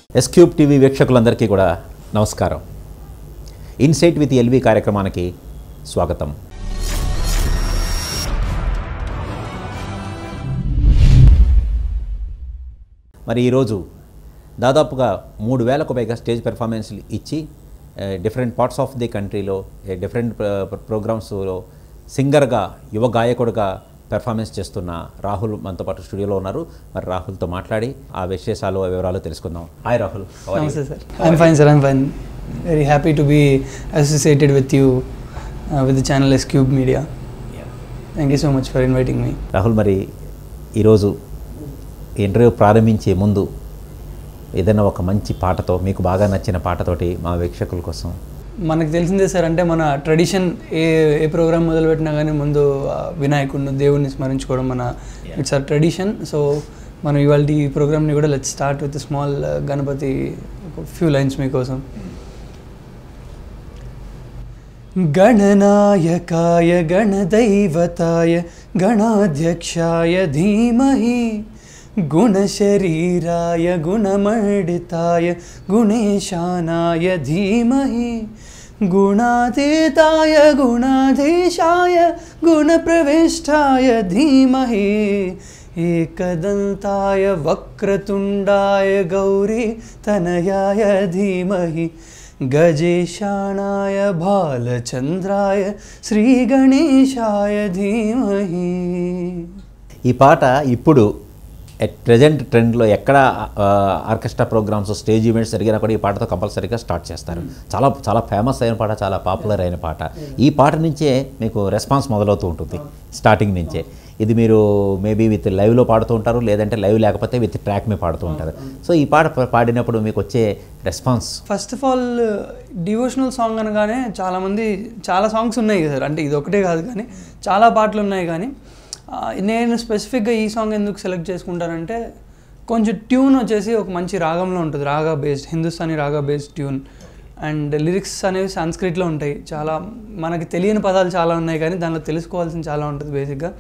S Cube TV వీక్షకులందరికీ కూడా నమస్కారం ఇన్సైట్ విత్ ఎల్వి కార్యక్రమానికి స్వాగతం మరి ఈరోజు దాదాపుగా మూడు వేలకు పైగా స్టేజ్ పెర్ఫార్మెన్స్లు ఇచ్చి డిఫరెంట్ పార్ట్స్ ఆఫ్ ది కంట్రీలో డిఫరెంట్ ప్రోగ్రామ్స్లో సింగర్గా యువ గాయకుడిగా పెర్ఫార్మెన్స్ చేస్తున్న రాహుల్ మనతో పాటు స్టూడియోలో ఉన్నారు మరి రాహుల్తో మాట్లాడి ఆ విశేషాలు ఆ వివరాలు తెలుసుకుందాం hi Rahul how are you? Namaste, sir. I'm fine, sir. I'm fine. Very happy to be associated with you uh, with the channel S Cube Media. Thank you so much for inviting me. Rahul మరి ఈరోజు interview ప్రారంభించే ముందు ఏదైనా ఒక మంచి పాటతో మీకు బాగా నచ్చిన పాటతోటి మా వీక్షకుల కోసం మనకు తెలిసిందే సార్ అంటే మన ట్రెడిషన్ ఏ ఏ ప్రోగ్రామ్ మొదలుపెట్టినా కానీ ముందు ఆ, వినాయకుడిని దేవుడిని స్మరించుకోవడం మన ఇట్స్ అ ట్రెడిషన్ సో మనం ఇవాళ ఈ ప్రోగ్రామ్ని కూడా let start with small Ganapati few lines మీకోసం गणनायकाय गणदैवताय गणाध्यक्षाय धीमहि गुणशरीराय गुणमण्डिताय गुणेशानाय धीमहि गुणातीताय गुणाधीशाय गुणप्रविष्टाय धीमहि एकदन्ताय वक्रतुण्डाय गौरी तनयाय धीमहि गजेशाणाय बालचन्द्राय श्रीगणेशाय धीमहि ఈ పాట ఇప్పుడు ఎట్ ప్రజెంట్ ట్రెండ్లో ఎక్కడ ఆ, ఆర్కెస్ట్రా ప్రోగ్రామ్స్ స్టేజ్ ఈవెంట్స్ జరిగినా కూడా ఈ పాటతో కంపల్సరీగా స్టార్ట్ చేస్తారు చాలా చాలా ఫేమస్ అయిన పాట చాలా పాపులర్ అయిన పాట ఈ పాట నుంచే మీకు రెస్పాన్స్ మొదలవుతూ ఉంటుంది స్టార్టింగ్ నుంచే ఇది మీరు మేబీ విత్ లైవ్లో పాడుతూ ఉంటారు లేదంటే లైవ్ లేకపోతే విత్ ట్రాక్ మీద పాడుతూ ఉంటారు సో ఈ పాట పా- పాడినప్పుడు మీకు వచ్చే response first of all devotional song అనగానే చాలామంది చాలా సాంగ్స్ ఉన్నాయి కదా సార్ అంటే ఇది ఒకటే కాదు కానీ చాలా పాటలు ఉన్నాయి కానీ ఆ, నేను స్పెసిఫిక్గా ఈ సాంగ్ ఎందుకు సెలెక్ట్ చేసుకుంటానంటే కొంచెం ట్యూన్ వచ్చేసి ఒక మంచి రాగంలో ఉంటుంది రాగా బేస్డ్ హిందుస్థానీ రాగా బేస్డ్ ట్యూన్ అండ్ లిరిక్స్ అనేవి సంస్కృతిలో ఉంటాయి చాలా మనకి తెలియని పదాలు చాలా ఉన్నాయి కానీ దానిలో తెలుసుకోవాల్సిన చాలా ఉంటుంది బేసిక్గా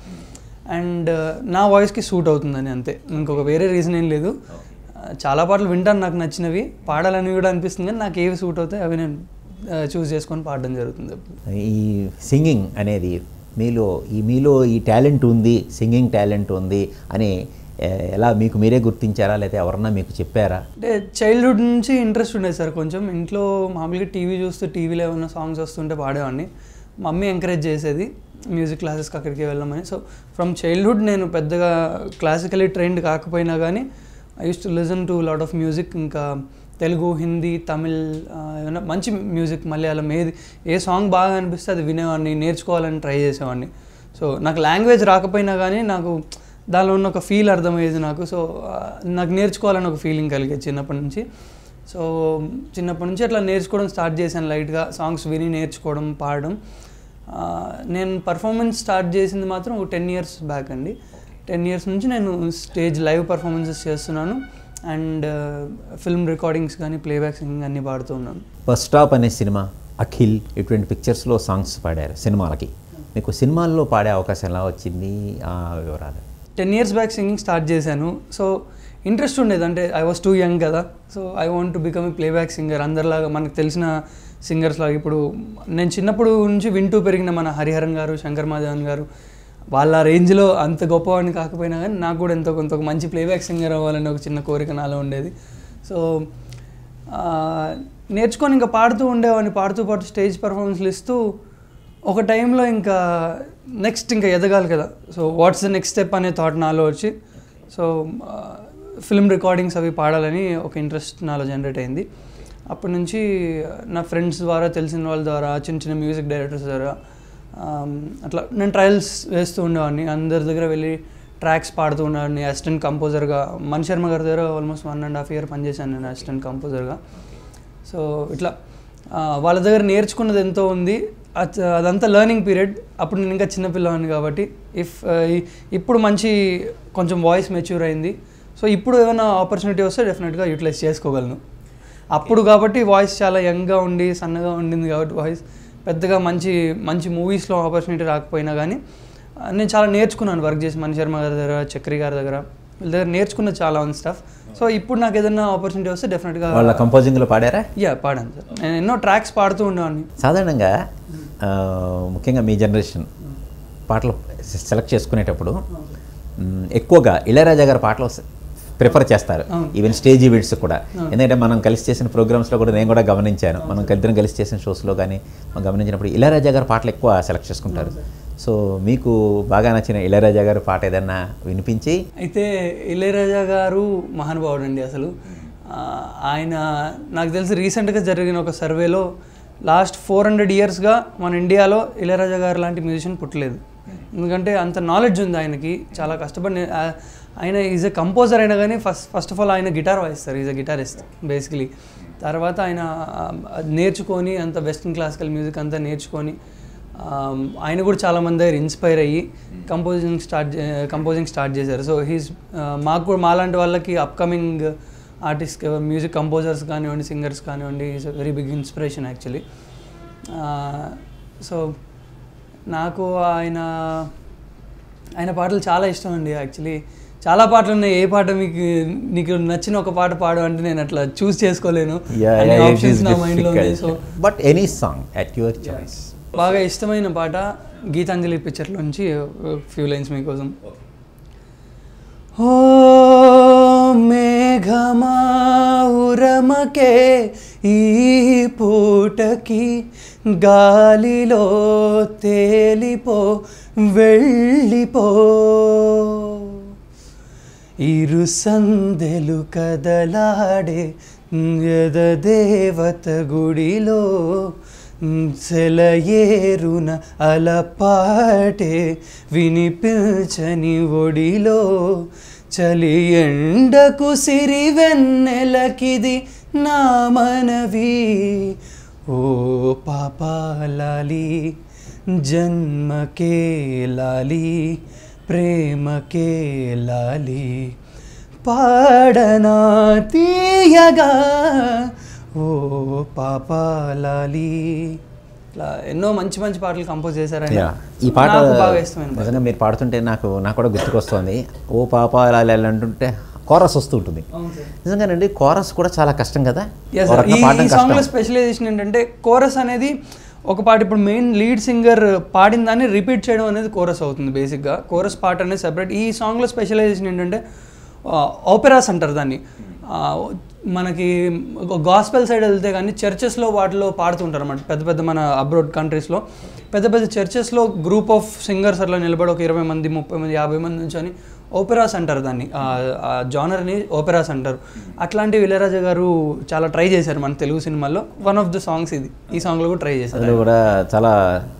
అండ్ నా వాయిస్కి సూట్ అవుతుందని అంతే ఇంకొక వేరే రీజన్ ఏం లేదు చాలా పాటలు వింటాను నాకు నచ్చినవి పాడాలని కూడా అనిపిస్తుంది కానీ నాకు ఏవి సూట్ అవుతాయి అవి నేను చూస్ చేసుకొని పాడడం జరుగుతుంది ఈ సింగింగ్ అనేది మీలో ఈ మీలో ఈ టాలెంట్ ఉంది సింగింగ్ టాలెంట్ ఉంది అని ఏ, ఎలా మీకు మీరే గుర్తించారా లేదా ఎవరన్నా మీకు చెప్పారా అంటే చైల్డ్హుడ్ నుంచి ఇంట్రెస్ట్ ఉండేది సార్ కొంచెం ఇంట్లో మామూలుగా టీవీ చూస్తూ టీవీలో ఏమైనా సాంగ్స్ వస్తుంటే పాడేవాడిని మమ్మీ ఎంకరేజ్ చేసేది మ్యూజిక్ క్లాసెస్కి అక్కడికి వెళ్ళమని సో ఫ్రమ్ చైల్డ్హుడ్ నేను పెద్దగా క్లాసికలీ ట్రైన్డ్ కాకపోయినా కానీ I use to listen to lot of music ఇంకా తెలుగు హిందీ తమిళ్ ఆ, ఏమైనా మంచి మ్యూజిక్ మలయాళం ఏది ఏ సాంగ్ బాగా అనిపిస్తే అది వినేవాడిని నేర్చుకోవాలని ట్రై చేసేవాడిని సో నాకు లాంగ్వేజ్ రాకపోయినా కానీ నాకు దానిలో ఉన్న ఒక ఫీల్ అర్థమయ్యేది నాకు సో ఆ, నాకు నేర్చుకోవాలని ఒక ఫీలింగ్ కలిగేది చిన్నప్పటి నుంచి సో చిన్నప్పటి నుంచి అట్లా నేర్చుకోవడం స్టార్ట్ చేశాను లైట్గా సాంగ్స్ విని నేర్చుకోవడం పాడడం ఆ, నేను పర్ఫార్మెన్స్ స్టార్ట్ చేసింది మాత్రం ఒక టెన్ ఇయర్స్ బ్యాక్ అండి టెన్ ఇయర్స్ నుంచి నేను స్టేజ్ లైవ్ పర్ఫార్మెన్సెస్ చేస్తున్నాను అండ్ ఫిల్మ్ రికార్డింగ్స్ కానీ ప్లేబ్యాక్ సింగింగ్ అన్నీ పాడుతూ ఉన్నాను బస్ స్టాప్ అనే సినిమా అఖిల్ ఇటువంటి పిక్చర్స్లో సాంగ్స్ పాడారు సినిమాలకి మీకు సినిమాల్లో పాడే అవకాశం ఎలా వచ్చింది ఆ వివరాలు ten years back singing start చేశాను సో ఇంట్రెస్ట్ ఉండేది అంటే ఐ వాస్ టూ యంగ్ కదా so I want to become a playback singer అందరిలాగా మనకు తెలిసిన సింగర్స్ లాగా ఇప్పుడు నేను చిన్నప్పుడు నుంచి వింటూ పెరిగిన మన హరిహరన్ గారు శంకర్ మాధవన్ గారు వాళ్ళ రేంజ్లో అంత గొప్పవాడిని కాకపోయినా కానీ నాకు కూడా ఎంతో కొంత ఒక మంచి ప్లేబ్యాక్ సింగర్ అవ్వాలని ఒక చిన్న కోరిక నాలో ఉండేది సో ఆ, నేర్చుకొని ఇంకా పాడుతూ ఉండేవాడిని పాడుతూ పాటు స్టేజ్ పర్ఫార్మెన్స్లు ఇస్తూ ఒక టైంలో ఇంకా నెక్స్ట్ ఇంకా ఎదగాలి కదా so what's the next step అనే థాట్ నాలో వచ్చి సో ఫిల్మ్ రికార్డింగ్స్ అవి పాడాలని ఒక ఇంట్రెస్ట్ నాలో జనరేట్ అయింది అప్పటి నుంచి నా ఫ్రెండ్స్ ద్వారా తెలిసిన వాళ్ళ ద్వారా చిన్న చిన్న మ్యూజిక్ డైరెక్టర్స్ ద్వారా ఆమ్, అట్లా నేను ట్రయల్స్ వేస్తూ ఉండేవాడిని అందరి దగ్గర వెళ్ళి ట్రాక్స్ పాడుతూ ఉండేవాడిని అసిస్టెంట్ కంపోజర్గా మణి శర్మ గారి దగ్గర almost one and half year పనిచేశాను నేను అసిస్టెంట్ కంపోజర్గా సో ఇట్లా ఆ, వాళ్ళ దగ్గర నేర్చుకున్నది ఎంతో ఉంది అచ్- అదంతా లెర్నింగ్ పీరియడ్ అప్పుడు నేను ఇంకా చిన్నపిల్లవాడిని కాబట్టి ఇఫ్ ఇప్పుడు మంచి కొంచెం వాయిస్ మెచ్యూర్ అయింది సో ఇప్పుడు ఏమైనా ఆపర్చునిటీ వస్తే డెఫినెట్గా యూటిలైజ్ చేసుకోగలను అప్పుడు కాబట్టి వాయిస్ చాలా యంగ్గా ఉండి సన్నగా ఉండింది కాబట్టి వాయిస్ పెద్దగా మంచి మంచి మూవీస్లో ఆపర్చునిటీ రాకపోయినా కానీ ఆ, నేను చాలా నేర్చుకున్నాను వర్క్ చేసి మణి శర్మ గారి దగ్గర చక్రి గారి దగ్గర వీళ్ళ దగ్గర నేర్చుకున్న చాలా ఉంది స్టఫ్ సో ఇప్పుడు నాకు ఏదైనా ఆపర్చునిటీ వస్తే డెఫినెట్గా వాళ్ళ కంపోజింగ్లో పాడారా యా పాడాను సార్ నేను ఎన్నో ట్రాక్స్ పాడుతూ ఉండేవాడిని సాధారణంగా ఆ, ముఖ్యంగా మీ జనరేషన్ పాటలు సెలెక్ట్ చేసుకునేటప్పుడు మ్, ఎక్కువగా ఇళయరాజా గారి పాటలు ప్రిఫర్ చేస్తారు ఈవెన్ స్టేజ్ ఈవెంట్స్ కూడా ఎందుకంటే మనం కలిసి చేసిన ప్రోగ్రామ్స్లో కూడా నేను కూడా గమనించాను మనం ఇద్దరం కలిసి చేసిన షోస్లో కానీ మనం గమనించినప్పుడు ఇళయరాజా గారి పాటలు ఎక్కువ సెలెక్ట్ చేసుకుంటారు సో మీకు బాగా నచ్చిన ఇళయరాజా గారి పాట ఏదన్నా వినిపించి అయితే ఇళయరాజా గారు మహానుభావుడు అండి అసలు ఆ, ఆయన నాకు తెలిసి రీసెంట్గా జరిగిన ఒక సర్వేలో లాస్ట్ ఫోర్ హండ్రెడ్ ఇయర్స్గా మన ఇండియాలో ఇళయరాజా గారు లాంటి మ్యూజిషియన్ పుట్టలేదు ఎందుకంటే అంత నాలెడ్జ్ ఉంది ఆయనకి చాలా కష్టపడి నే- ఆ- ఆయన ఈజ్ ఎ కంపోజర్ అయినా కానీ ఫస్ట్ ఫస్ట్ ఆఫ్ ఆల్ ఆయన గిటార్ వాయిస్తారు ఈజ్ ఎ గిటారిస్ట్ బేసికలీ తర్వాత ఆయన ఆ, నేర్చుకొని అంత వెస్ట్రన్ క్లాసికల్ మ్యూజిక్ అంతా నేర్చుకొని ఆమ్, ఆయన కూడా చాలా మంది దగ్గర ఇన్స్పైర్ అయ్యి కంపోజింగ్ స్టార్ట్ కంపోజింగ్ స్టార్ట్ చేశారు సో హీస్ మాకు కూడా మాలాంటి వాళ్ళకి అప్కమింగ్ ఆర్టిస్ట్ మ్యూజిక్ కంపోజర్స్ కానివ్వండి సింగర్స్ కానివ్వండి is a very big inspiration actually so నాకు ఆయన ఆయన పాటలు చాలా ఇష్టం అండి యాక్చువల్లీ చాలా పాటలు ఉన్నాయి ఏ పాట మీకు నీకు నచ్చిన ఒక పాట పాడు అంటే నేను అట్లా చూస్ చేసుకోలేను అన్ని ఆప్షన్స్ నా మైండ్లో ఉన్నాయి so but any song at your choice బాగా ఇష్టమైన పాట గీతాంజలి పిక్చర్లోంచి ఫ్యూ లైన్స్ మీకోసం ఓ మేఘమా ఉరమకే ఈ పూటకి గాలిలో తేలిపో వెళ్ళిపో ఇరు సందెలు కదలాడే యదదేవత గుడిలో సెలయేరున అలపాటే వినిపించని ఒడిలో చలి ఎండకు సిరి వెన్నెలకిది నా మనవి ఓ పాపాలాలి జన్మకే లాలి ప్రేమకే లాలి పాడనా తీయగా ఓ పాపాలాలి ఇట్లా ఎన్నో మంచి మంచి పాటలు కంపోజ్ చేశారు ఆయన. యా ఈ పాట నాకు బాగా ఇష్టమైన పాట. నిజంగా మీరు పాడుతుంటే నాకు నాకు కూడా గుర్తుకొస్తుంది ఓ పాప ఇలా ఇలా అంటుంటే కోరస్ వస్తూ ఉంటుంది నిజంగానండి కోరస్ కూడా చాలా కష్టం కదా Yes, ఓ sir. రకంగా ఈ పాడడం ఈ సాంగ్లో కష్టం స్పెషలైజేషన్ ఏంటంటే కోరస్ అనేది ఒక పాట ఇప్పుడు మెయిన్ లీడ్ సింగర్ పాడిన దాన్ని రిపీట్ చేయడం అనేది కోరస్ అవుతుంది బేసిక్గా కోరస్ పాట అనేది సెపరేట్ ఈ సాంగ్లో స్పెషలైజేషన్ ఏంటంటే ఓపెరాస్ అంటారు దాన్ని ఆ, మనకి గాస్పెల్ సైడ్ వెళ్తే కానీ చర్చెస్లో వాటిలో పాడుతుంటారు అన్నమాట పెద్ద పెద్ద మన అబ్రోడ్ కంట్రీస్లో పెద్ద పెద్ద చర్చెస్లో గ్రూప్ ఆఫ్ సింగర్స్ అట్లా నిలబడి ఒక ఇరవై మంది ముప్పై మంది యాభై మంది నుంచి ఓపెరాస్ అంటారు దాన్ని ఆ జానర్ని ఓపెరాస్ అంటారు అట్లాంటివి ఇళయరాజా గారు చాలా ట్రై చేశారు మన తెలుగు సినిమాల్లో వన్ ఆఫ్ ద సాంగ్స్ ఇది ఈ సాంగ్లో కూడా ట్రై చేశారు అందులో కూడా చాలా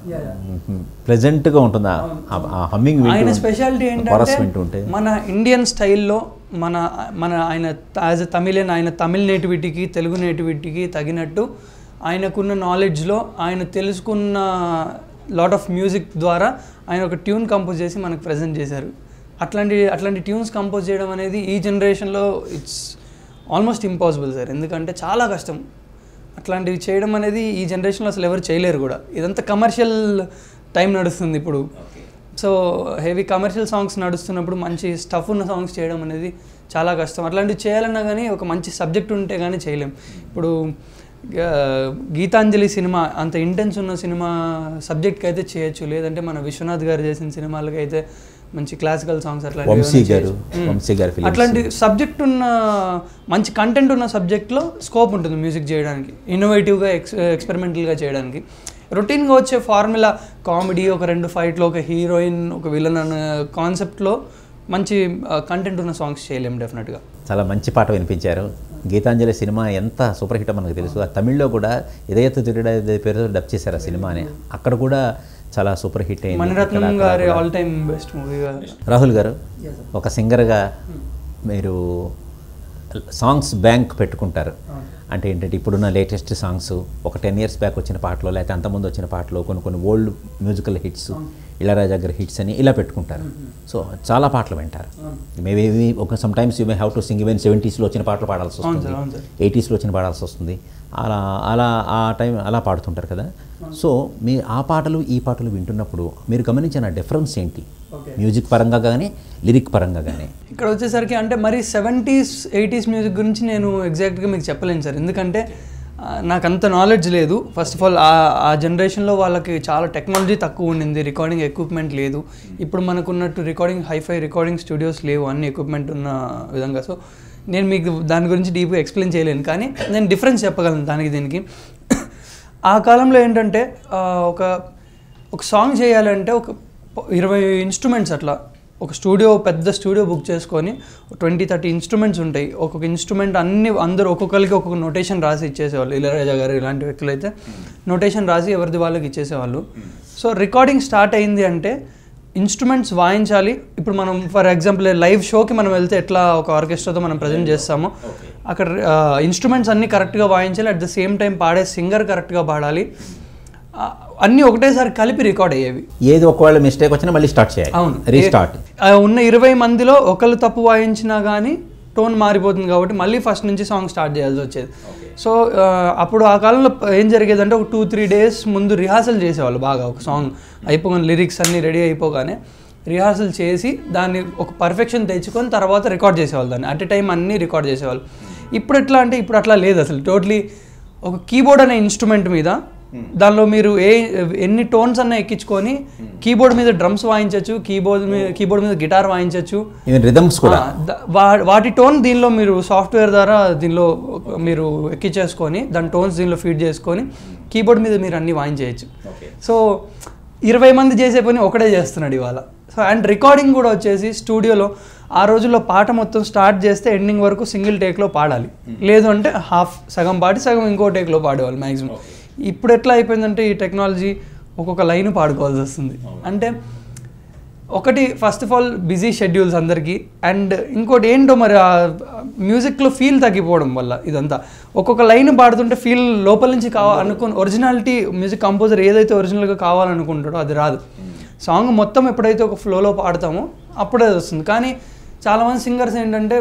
ప్లెజెంట్గా ఉంటుంది ఆ హమ్మింగ్ ఆయన స్పెషాలిటీ కోరస్ ఏంటంటే వింటూ ఉంటే మన ఇండియన్ స్టైల్లో మన మన ఆయన యాజ్ ఎ తమిళన్ ఆయన తమిళ్ నేటివిటీకి తెలుగు నేటివిటీకి తగినట్టు ఆయనకున్న నాలెడ్జ్లో ఆయన తెలుసుకున్న లాట్ ఆఫ్ మ్యూజిక్ ద్వారా ఆయన ఒక ట్యూన్ కంపోజ్ చేసి మనకు ప్రజెంట్ చేశారు అట్లాంటి అట్లాంటి ట్యూన్స్ కంపోజ్ చేయడం అనేది ఈ జనరేషన్లో ఇట్స్ ఆల్మోస్ట్ ఇంపాసిబుల్ సార్ ఎందుకంటే చాలా కష్టం అట్లాంటివి చేయడం అనేది ఈ జనరేషన్లో అసలు ఎవరు చేయలేరు కూడా ఇదంతా కమర్షియల్ టైం నడుస్తుంది ఇప్పుడు సో హెవీ కమర్షియల్ సాంగ్స్ నడుస్తున్నప్పుడు మంచి స్టఫ్ ఉన్న సాంగ్స్ చేయడం అనేది చాలా కష్టం అట్లాంటివి చేయాలన్నా కానీ ఒక మంచి సబ్జెక్ట్ ఉంటే కానీ చేయలేం ఇప్పుడు ఆ, గీతాంజలి సినిమా అంత ఇంటెన్స్ ఉన్న సినిమా సబ్జెక్ట్కి అయితే చేయొచ్చు లేదంటే మన విశ్వనాథ్ గారు చేసిన సినిమాలకి అయితే మంచి క్లాసికల్ సాంగ్స్ అట్లా వంశీ గారు వంశీ గారి ఫిలిమ్స్ అట్లాంటి సబ్జెక్ట్ ఉన్న మంచి కంటెంట్ ఉన్న సబ్జెక్ట్లో స్కోప్ ఉంటుంది మ్యూజిక్ చేయడానికి ఇన్నోవేటివ్గా ఎక్స్ ఎక్స్పెరిమెంటల్గా చేయడానికి రొటీన్గా వచ్చే ఫార్ములా కామెడీ ఒక రెండు ఫైట్లు ఒక హీరోయిన్ ఒక విలన్ అన్న కాన్సెప్ట్లో మంచి కంటెంట్ ఉన్న సాంగ్స్ చేయలేం డెఫినెట్గా చాలా మంచి పాట వినిపించారు గీతాంజలి సినిమా ఎంత సూపర్ హిట్ మనకు తెలుసు ఆ తమిళ్లో కూడా ఇదయత్తు తిరుడ పేరుతో డబ్ చేశారు ఆ సినిమాని అక్కడ కూడా చాలా సూపర్ హిట్ అయింది మణిరత్నం ఇక్కడ గారి కూడా. ఆల్ టైమ్ బెస్ట్ మూవీగా రాహుల్ గారు ఒక సింగర్గా మీరు సాంగ్స్ బ్యాంక్ పెట్టుకుంటారు అంటే ఏంటంటే ఇప్పుడున్న లేటెస్ట్ సాంగ్స్ ఒక టెన్ ఇయర్స్ బ్యాక్ వచ్చిన పాటలు లేకపోతే అంతకుముందు వచ్చిన పాటలు కొన్ని కొన్ని ఓల్డ్ మ్యూజికల్ హిట్స్ ఇళరాజా గారి హిట్స్ అని ఇలా పెట్టుకుంటారు సో చాలా పాటలు వింటారు మేబీ ఒక some times you may have to sing even సెవెంటీస్లో వచ్చిన పాటలు పాడాల్సి అవును వస్తుంది సార్ అవును సార్ ఎయిటీస్లో వచ్చిన పాడాల్సి వస్తుంది అలా అలా ఆ టైం అలా పాడుతుంటారు కదా సో మీ ఆ పాటలు ఈ పాటలు వింటున్నప్పుడు మీరు గమనించిన డిఫరెన్స్ ఏంటి ఓకే మ్యూజిక్ పరంగా కానీ లిరిక్ పరంగా కానీ ఇక్కడ వచ్చేసరికి అంటే మరి సెవెంటీస్ ఎయిటీస్ మ్యూజిక్ గురించి నేను ఎగ్జాక్ట్గా మీకు చెప్పలేను సార్ ఎందుకంటే ఆ, నాకు అంత నాలెడ్జ్ లేదు ఫస్ట్ ఆఫ్ ఆల్ ఆ జనరేషన్లో వాళ్ళకి చాలా టెక్నాలజీ తక్కువ ఉండింది రికార్డింగ్ ఎక్విప్మెంట్ లేదు ఇప్పుడు మనకున్నట్టు రికార్డింగ్ హైఫై రికార్డింగ్ స్టూడియోస్ లేవు అన్ని ఎక్విప్మెంట్ ఉన్న విధంగా సో నేను మీకు దాని గురించి డీప్గా ఎక్స్ప్లెయిన్ చేయలేను కానీ నేను డిఫరెన్స్ చెప్పగలను దానికి దీనికి ఆ కాలంలో ఏంటంటే ఆ, ఒక ఒక సాంగ్ చేయాలంటే ఒక ప- ఇరవై ఇన్స్ట్రుమెంట్స్ అట్లా ఒక స్టూడియో పెద్ద స్టూడియో బుక్ చేసుకొని ట్వంటీ థర్టీ ఇన్స్ట్రుమెంట్స్ ఉంటాయి ఒక్కొక్క ఇన్స్ట్రుమెంట్ అన్ని అందరూ ఒక్కొక్కరికి ఒక్కొక్క నోటేషన్ రాసి ఇచ్చేసేవాళ్ళు ఇళయరాజా గారు ఇలాంటి వ్యక్తులు అయితే నోటేషన్ రాసి ఎవరిది వాళ్ళకి ఇచ్చేసేవాళ్ళు సో రికార్డింగ్ స్టార్ట్ అయింది అంటే ఇన్స్ట్రుమెంట్స్ వాయించాలి ఇప్పుడు మనం ఫర్ ఎగ్జాంపుల్ లైవ్ షోకి మనం వెళ్తే ఎట్లా ఒక ఆర్కెస్ట్రాతో మనం ప్రజెంట్ చేస్తామో అక్కడ ఇన్స్ట్రుమెంట్స్ అన్నీ కరెక్ట్గా వాయించాలి అట్ ద సేమ్ టైం పాడే సింగర్ కరెక్ట్గా పాడాలి ఆ, అన్నీ ఒకటేసారి కలిపి రికార్డ్ అయ్యేవి ఏది ఒకవేళ మిస్టేక్ వచ్చినా మళ్ళీ స్టార్ట్ చేయాలి అవును రీస్టార్ట్ ఆ ఉన్న ఇరవై మందిలో ఒకళ్ళు తప్పు వాయించినా కానీ టోన్ మారిపోతుంది కాబట్టి మళ్ళీ ఫస్ట్ నుంచి సాంగ్ స్టార్ట్ చేయాల్సి వచ్చేది సో ఆ, అప్పుడు ఆ కాలంలో ఏం జరిగేదంటే ఒక టూ త్రీ డేస్ ముందు రిహార్సల్ చేసేవాళ్ళు బాగా ఒక సాంగ్ అయిపోగానే లిరిక్స్ అన్నీ రెడీ అయిపోగానే రిహార్సల్ చేసి దాన్ని ఒక పర్ఫెక్షన్ తెచ్చుకొని తర్వాత రికార్డ్ చేసేవాళ్ళు దాన్ని అట్ ఎ టైం అన్నీ రికార్డ్ చేసేవాళ్ళు ఇప్పుడు ఎట్లా అంటే ఇప్పుడు అట్లా లేదు అసలు టోటలీ ఒక కీబోర్డ్ అనే ఇన్స్ట్రుమెంట్ మీద దానిలో మీరు ఏ ఎన్ని టోన్స్ అన్న ఎక్కించుకొని కీబోర్డ్ మీద డ్రమ్స్ వాయించవచ్చు కీబోర్డ్ మీద కీబోర్డ్ మీద గిటార్ వాయించవచ్చు ఈవెన్ రిథమ్స్ కూడా ఆ, ద- వా- వాటి టోన్ దీనిలో మీరు సాఫ్ట్వేర్ ద్వారా దీనిలో ఒక- మీరు ఎక్కించేసుకొని దాని టోన్స్ దీనిలో ఫీడ్ చేసుకొని కీబోర్డ్ మీద మీరు అన్ని వాయించేయచ్చు సో ఇరవై మంది చేసే పని ఒకడే చేస్తున్నాడు ఇవాళ సో అండ్ రికార్డింగ్ కూడా వచ్చేసి స్టూడియోలో ఆ రోజుల్లో పాట మొత్తం స్టార్ట్ చేస్తే ఎండింగ్ వరకు సింగిల్ టేక్లో పాడాలి లేదు అంటే హాఫ్ సగం పాడి సగం ఇంకో టేక్లో పాడేవాళ్ళు మ్యాక్సిమం ఇప్పుడు ఎట్లా అయిపోయిందంటే ఈ టెక్నాలజీ ఒక్కొక్క లైన్ పాడుకోవాల్సి వస్తుంది అంటే ఒకటి first of all busy schedules అందరికీ అండ్ ఇంకోటి ఏంటో మరి ఆ మ్యూజిక్లో ఫీల్ తగ్గిపోవడం వల్ల ఇదంతా ఒక్కొక్క లైన్ పాడుతుంటే ఫీల్ లోపల నుంచి కావాలి అనుకుని ఒరిజినాలిటీ మ్యూజిక్ కంపోజర్ ఏదైతే ఒరిజినల్గా కావాలనుకుంటాడో అది రాదు సాంగ్ మొత్తం ఎప్పుడైతే ఒక ఫ్లోలో పాడతామో అప్పుడే అది వస్తుంది కానీ చాలామంది సింగర్స్ ఏంటంటే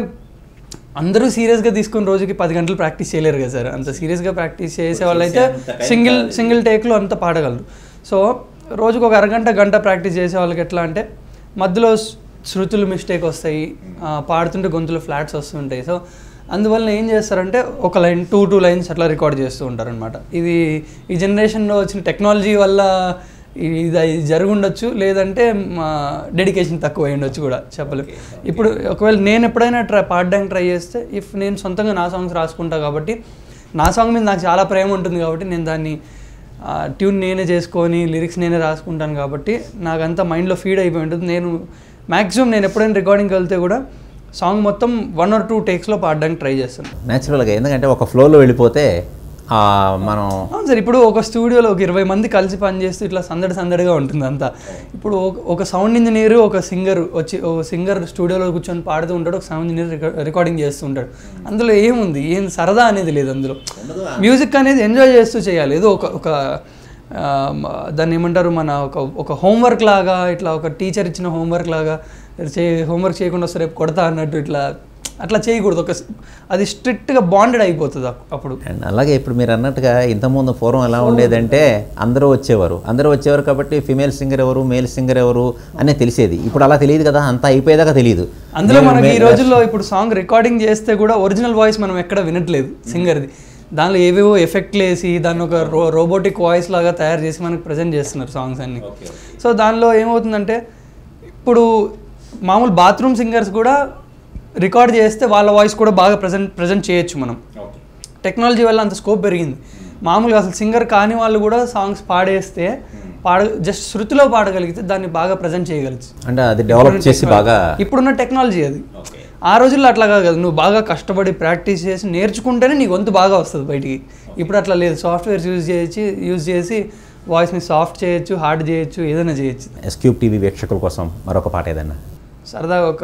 అందరూ సీరియస్గా తీసుకుని రోజుకి పది గంటలు ప్రాక్టీస్ చేయలేరు కదా సార్ అంత సీరియస్గా ప్రాక్టీస్ చేసే వాళ్ళైతే సింగిల్ సింగిల్ టేక్లో అంతా పాడగలరు సో రోజుకు ఒక అరగంట గంట ప్రాక్టీస్ చేసే వాళ్ళకి ఎట్లా అంటే మధ్యలో స్- శృతులు మిస్టేక్ వస్తాయి ఆ, పాడుతుంటే గొంతులో ఫ్లాట్స్ వస్తుంటాయి సో అందువల్ల ఏం చేస్తారంటే ఒక లైన్ టూ టూ లైన్స్ అట్లా రికార్డ్ చేస్తూ ఉంటారు అనమాట ఇది ఈ జనరేషన్లో వచ్చిన టెక్నాలజీ వల్ల ఇది ఇది జరుగుండొచ్చు లేదంటే మా డెడికేషన్ తక్కువ అయి ఉండొచ్చు కూడా చెప్పలేం ఇప్పుడు ఒకవేళ నేను ఎప్పుడైనా ట్రై పాడడానికి ట్రై చేస్తే ఇఫ్ నేను సొంతంగా నా సాంగ్స్ రాసుకుంటా కాబట్టి నా సాంగ్ మీద నాకు చాలా ప్రేమ ఉంటుంది కాబట్టి నేను దాన్ని ట్యూన్ నేనే చేసుకొని లిరిక్స్ నేనే రాసుకుంటాను కాబట్టి నాకంతా మైండ్లో ఫీడ్ అయిపోయి ఉంటుంది నేను మ్యాక్సిమం నేను ఎప్పుడైనా రికార్డింగ్కి వెళ్తే కూడా సాంగ్ మొత్తం వన్ ఆర్ టూ టేక్స్లో పాడడానికి ట్రై చేస్తాను న్యాచురల్గా ఎందుకంటే ఒక ఫ్లోలో వెళ్ళిపోతే ఆ, మనం అవును సార్ ఇప్పుడు ఒక స్టూడియోలో ఒక ఇరవై మంది కలిసి పనిచేస్తూ ఇట్లా సందడి సందడిగా ఉంటుంది అంతా ఇప్పుడు ఒక- ఒక సౌండ్ ఇంజనీర్ ఒక సింగర్ వచ్చి ఒక సింగర్ స్టూడియోలో కూర్చొని పాడుతూ ఉంటాడు ఒక సౌండ్ ఇంజనీర్ రికార్డింగ్ చేస్తూ ఉంటాడు అందులో ఏముంది ఏం సరదా అనేది లేదు అందులో మ్యూజిక్ అనేది ఎంజాయ్ చేస్తూ చేయాలి ఏదో ఒక ఒక ఆ, మ- దాన్ని ఏమంటారు మన ఒక ఒక హోంవర్క్ లాగా ఇట్లా ఒక టీచర్ ఇచ్చిన హోంవర్క్ లాగా చే హోంవర్క్ చేయకుండా వస్తే రేపు కొడతా అన్నట్టు ఇట్లా అట్లా చేయకూడదు ఒక అది స్ట్రిక్ట్గా బాండెడ్ అయిపోతుంది అప్- అప్పుడు అండ్ అలాగే ఇప్పుడు మీరు అన్నట్టుగా ఇంతకుముందు పూర్వం ఎలా ఉండేదంటే అందరూ వచ్చేవారు అందరూ వచ్చేవారు కాబట్టి ఫిమేల్ సింగర్ ఎవరు మేల్ సింగర్ ఎవరు అనేది తెలిసేది ఇప్పుడు అలా తెలియదు కదా అంతా అయిపోయేదాకా తెలియదు అందులో మనకి ఈ రోజుల్లో ఇప్పుడు సాంగ్ రికార్డింగ్ చేస్తే కూడా ఒరిజినల్ వాయిస్ మనం ఎక్కడ వినట్లేదు సింగర్ది దానిలో ఏవేవో ఎఫెక్ట్లు వేసి దాన్ని ఒక రో రోబోటిక్ వాయిస్ లాగా తయారు చేసి మనకి ప్రజెంట్ చేస్తున్నారు సాంగ్స్ అన్ని సో దానిలో ఏమవుతుందంటే ఇప్పుడు మామూలు బాత్రూమ్ సింగర్స్ కూడా రికార్డ్ చేస్తే వాళ్ళ వాయిస్ కూడా బాగా ప్రజెంట్ ప్రజెంట్ చేయొచ్చు మనం టెక్నాలజీ వల్ల అంత స్కోప్ పెరిగింది మామూలుగా అసలు సింగర్ కాని వాళ్ళు కూడా సాంగ్స్ పాడేస్తే పాడ జస్ట్ శృతిలో పాడగలిగితే దాన్ని బాగా ప్రజెంట్ చేయగలచ్చు అంటే అది డెవలప్ చేసి బాగా ఇప్పుడున్న టెక్నాలజీ అది ఆ రోజుల్లో అట్లా కాదు కదా నువ్వు బాగా కష్టపడి ప్రాక్టీస్ చేసి నేర్చుకుంటేనే నీ గొంతు బాగా వస్తుంది బయటికి ఇప్పుడు అట్లా లేదు సాఫ్ట్వేర్స్ యూజ్ చేసి యూజ్ చేసి వాయిస్ని సాఫ్ట్ చేయొచ్చు హార్డ్ చేయొచ్చు ఏదైనా చేయొచ్చు ఎస్క్యూబ్ టీవీ వీక్షకుల కోసం మరొక పాట ఏదన్నా సరదాగా ఒక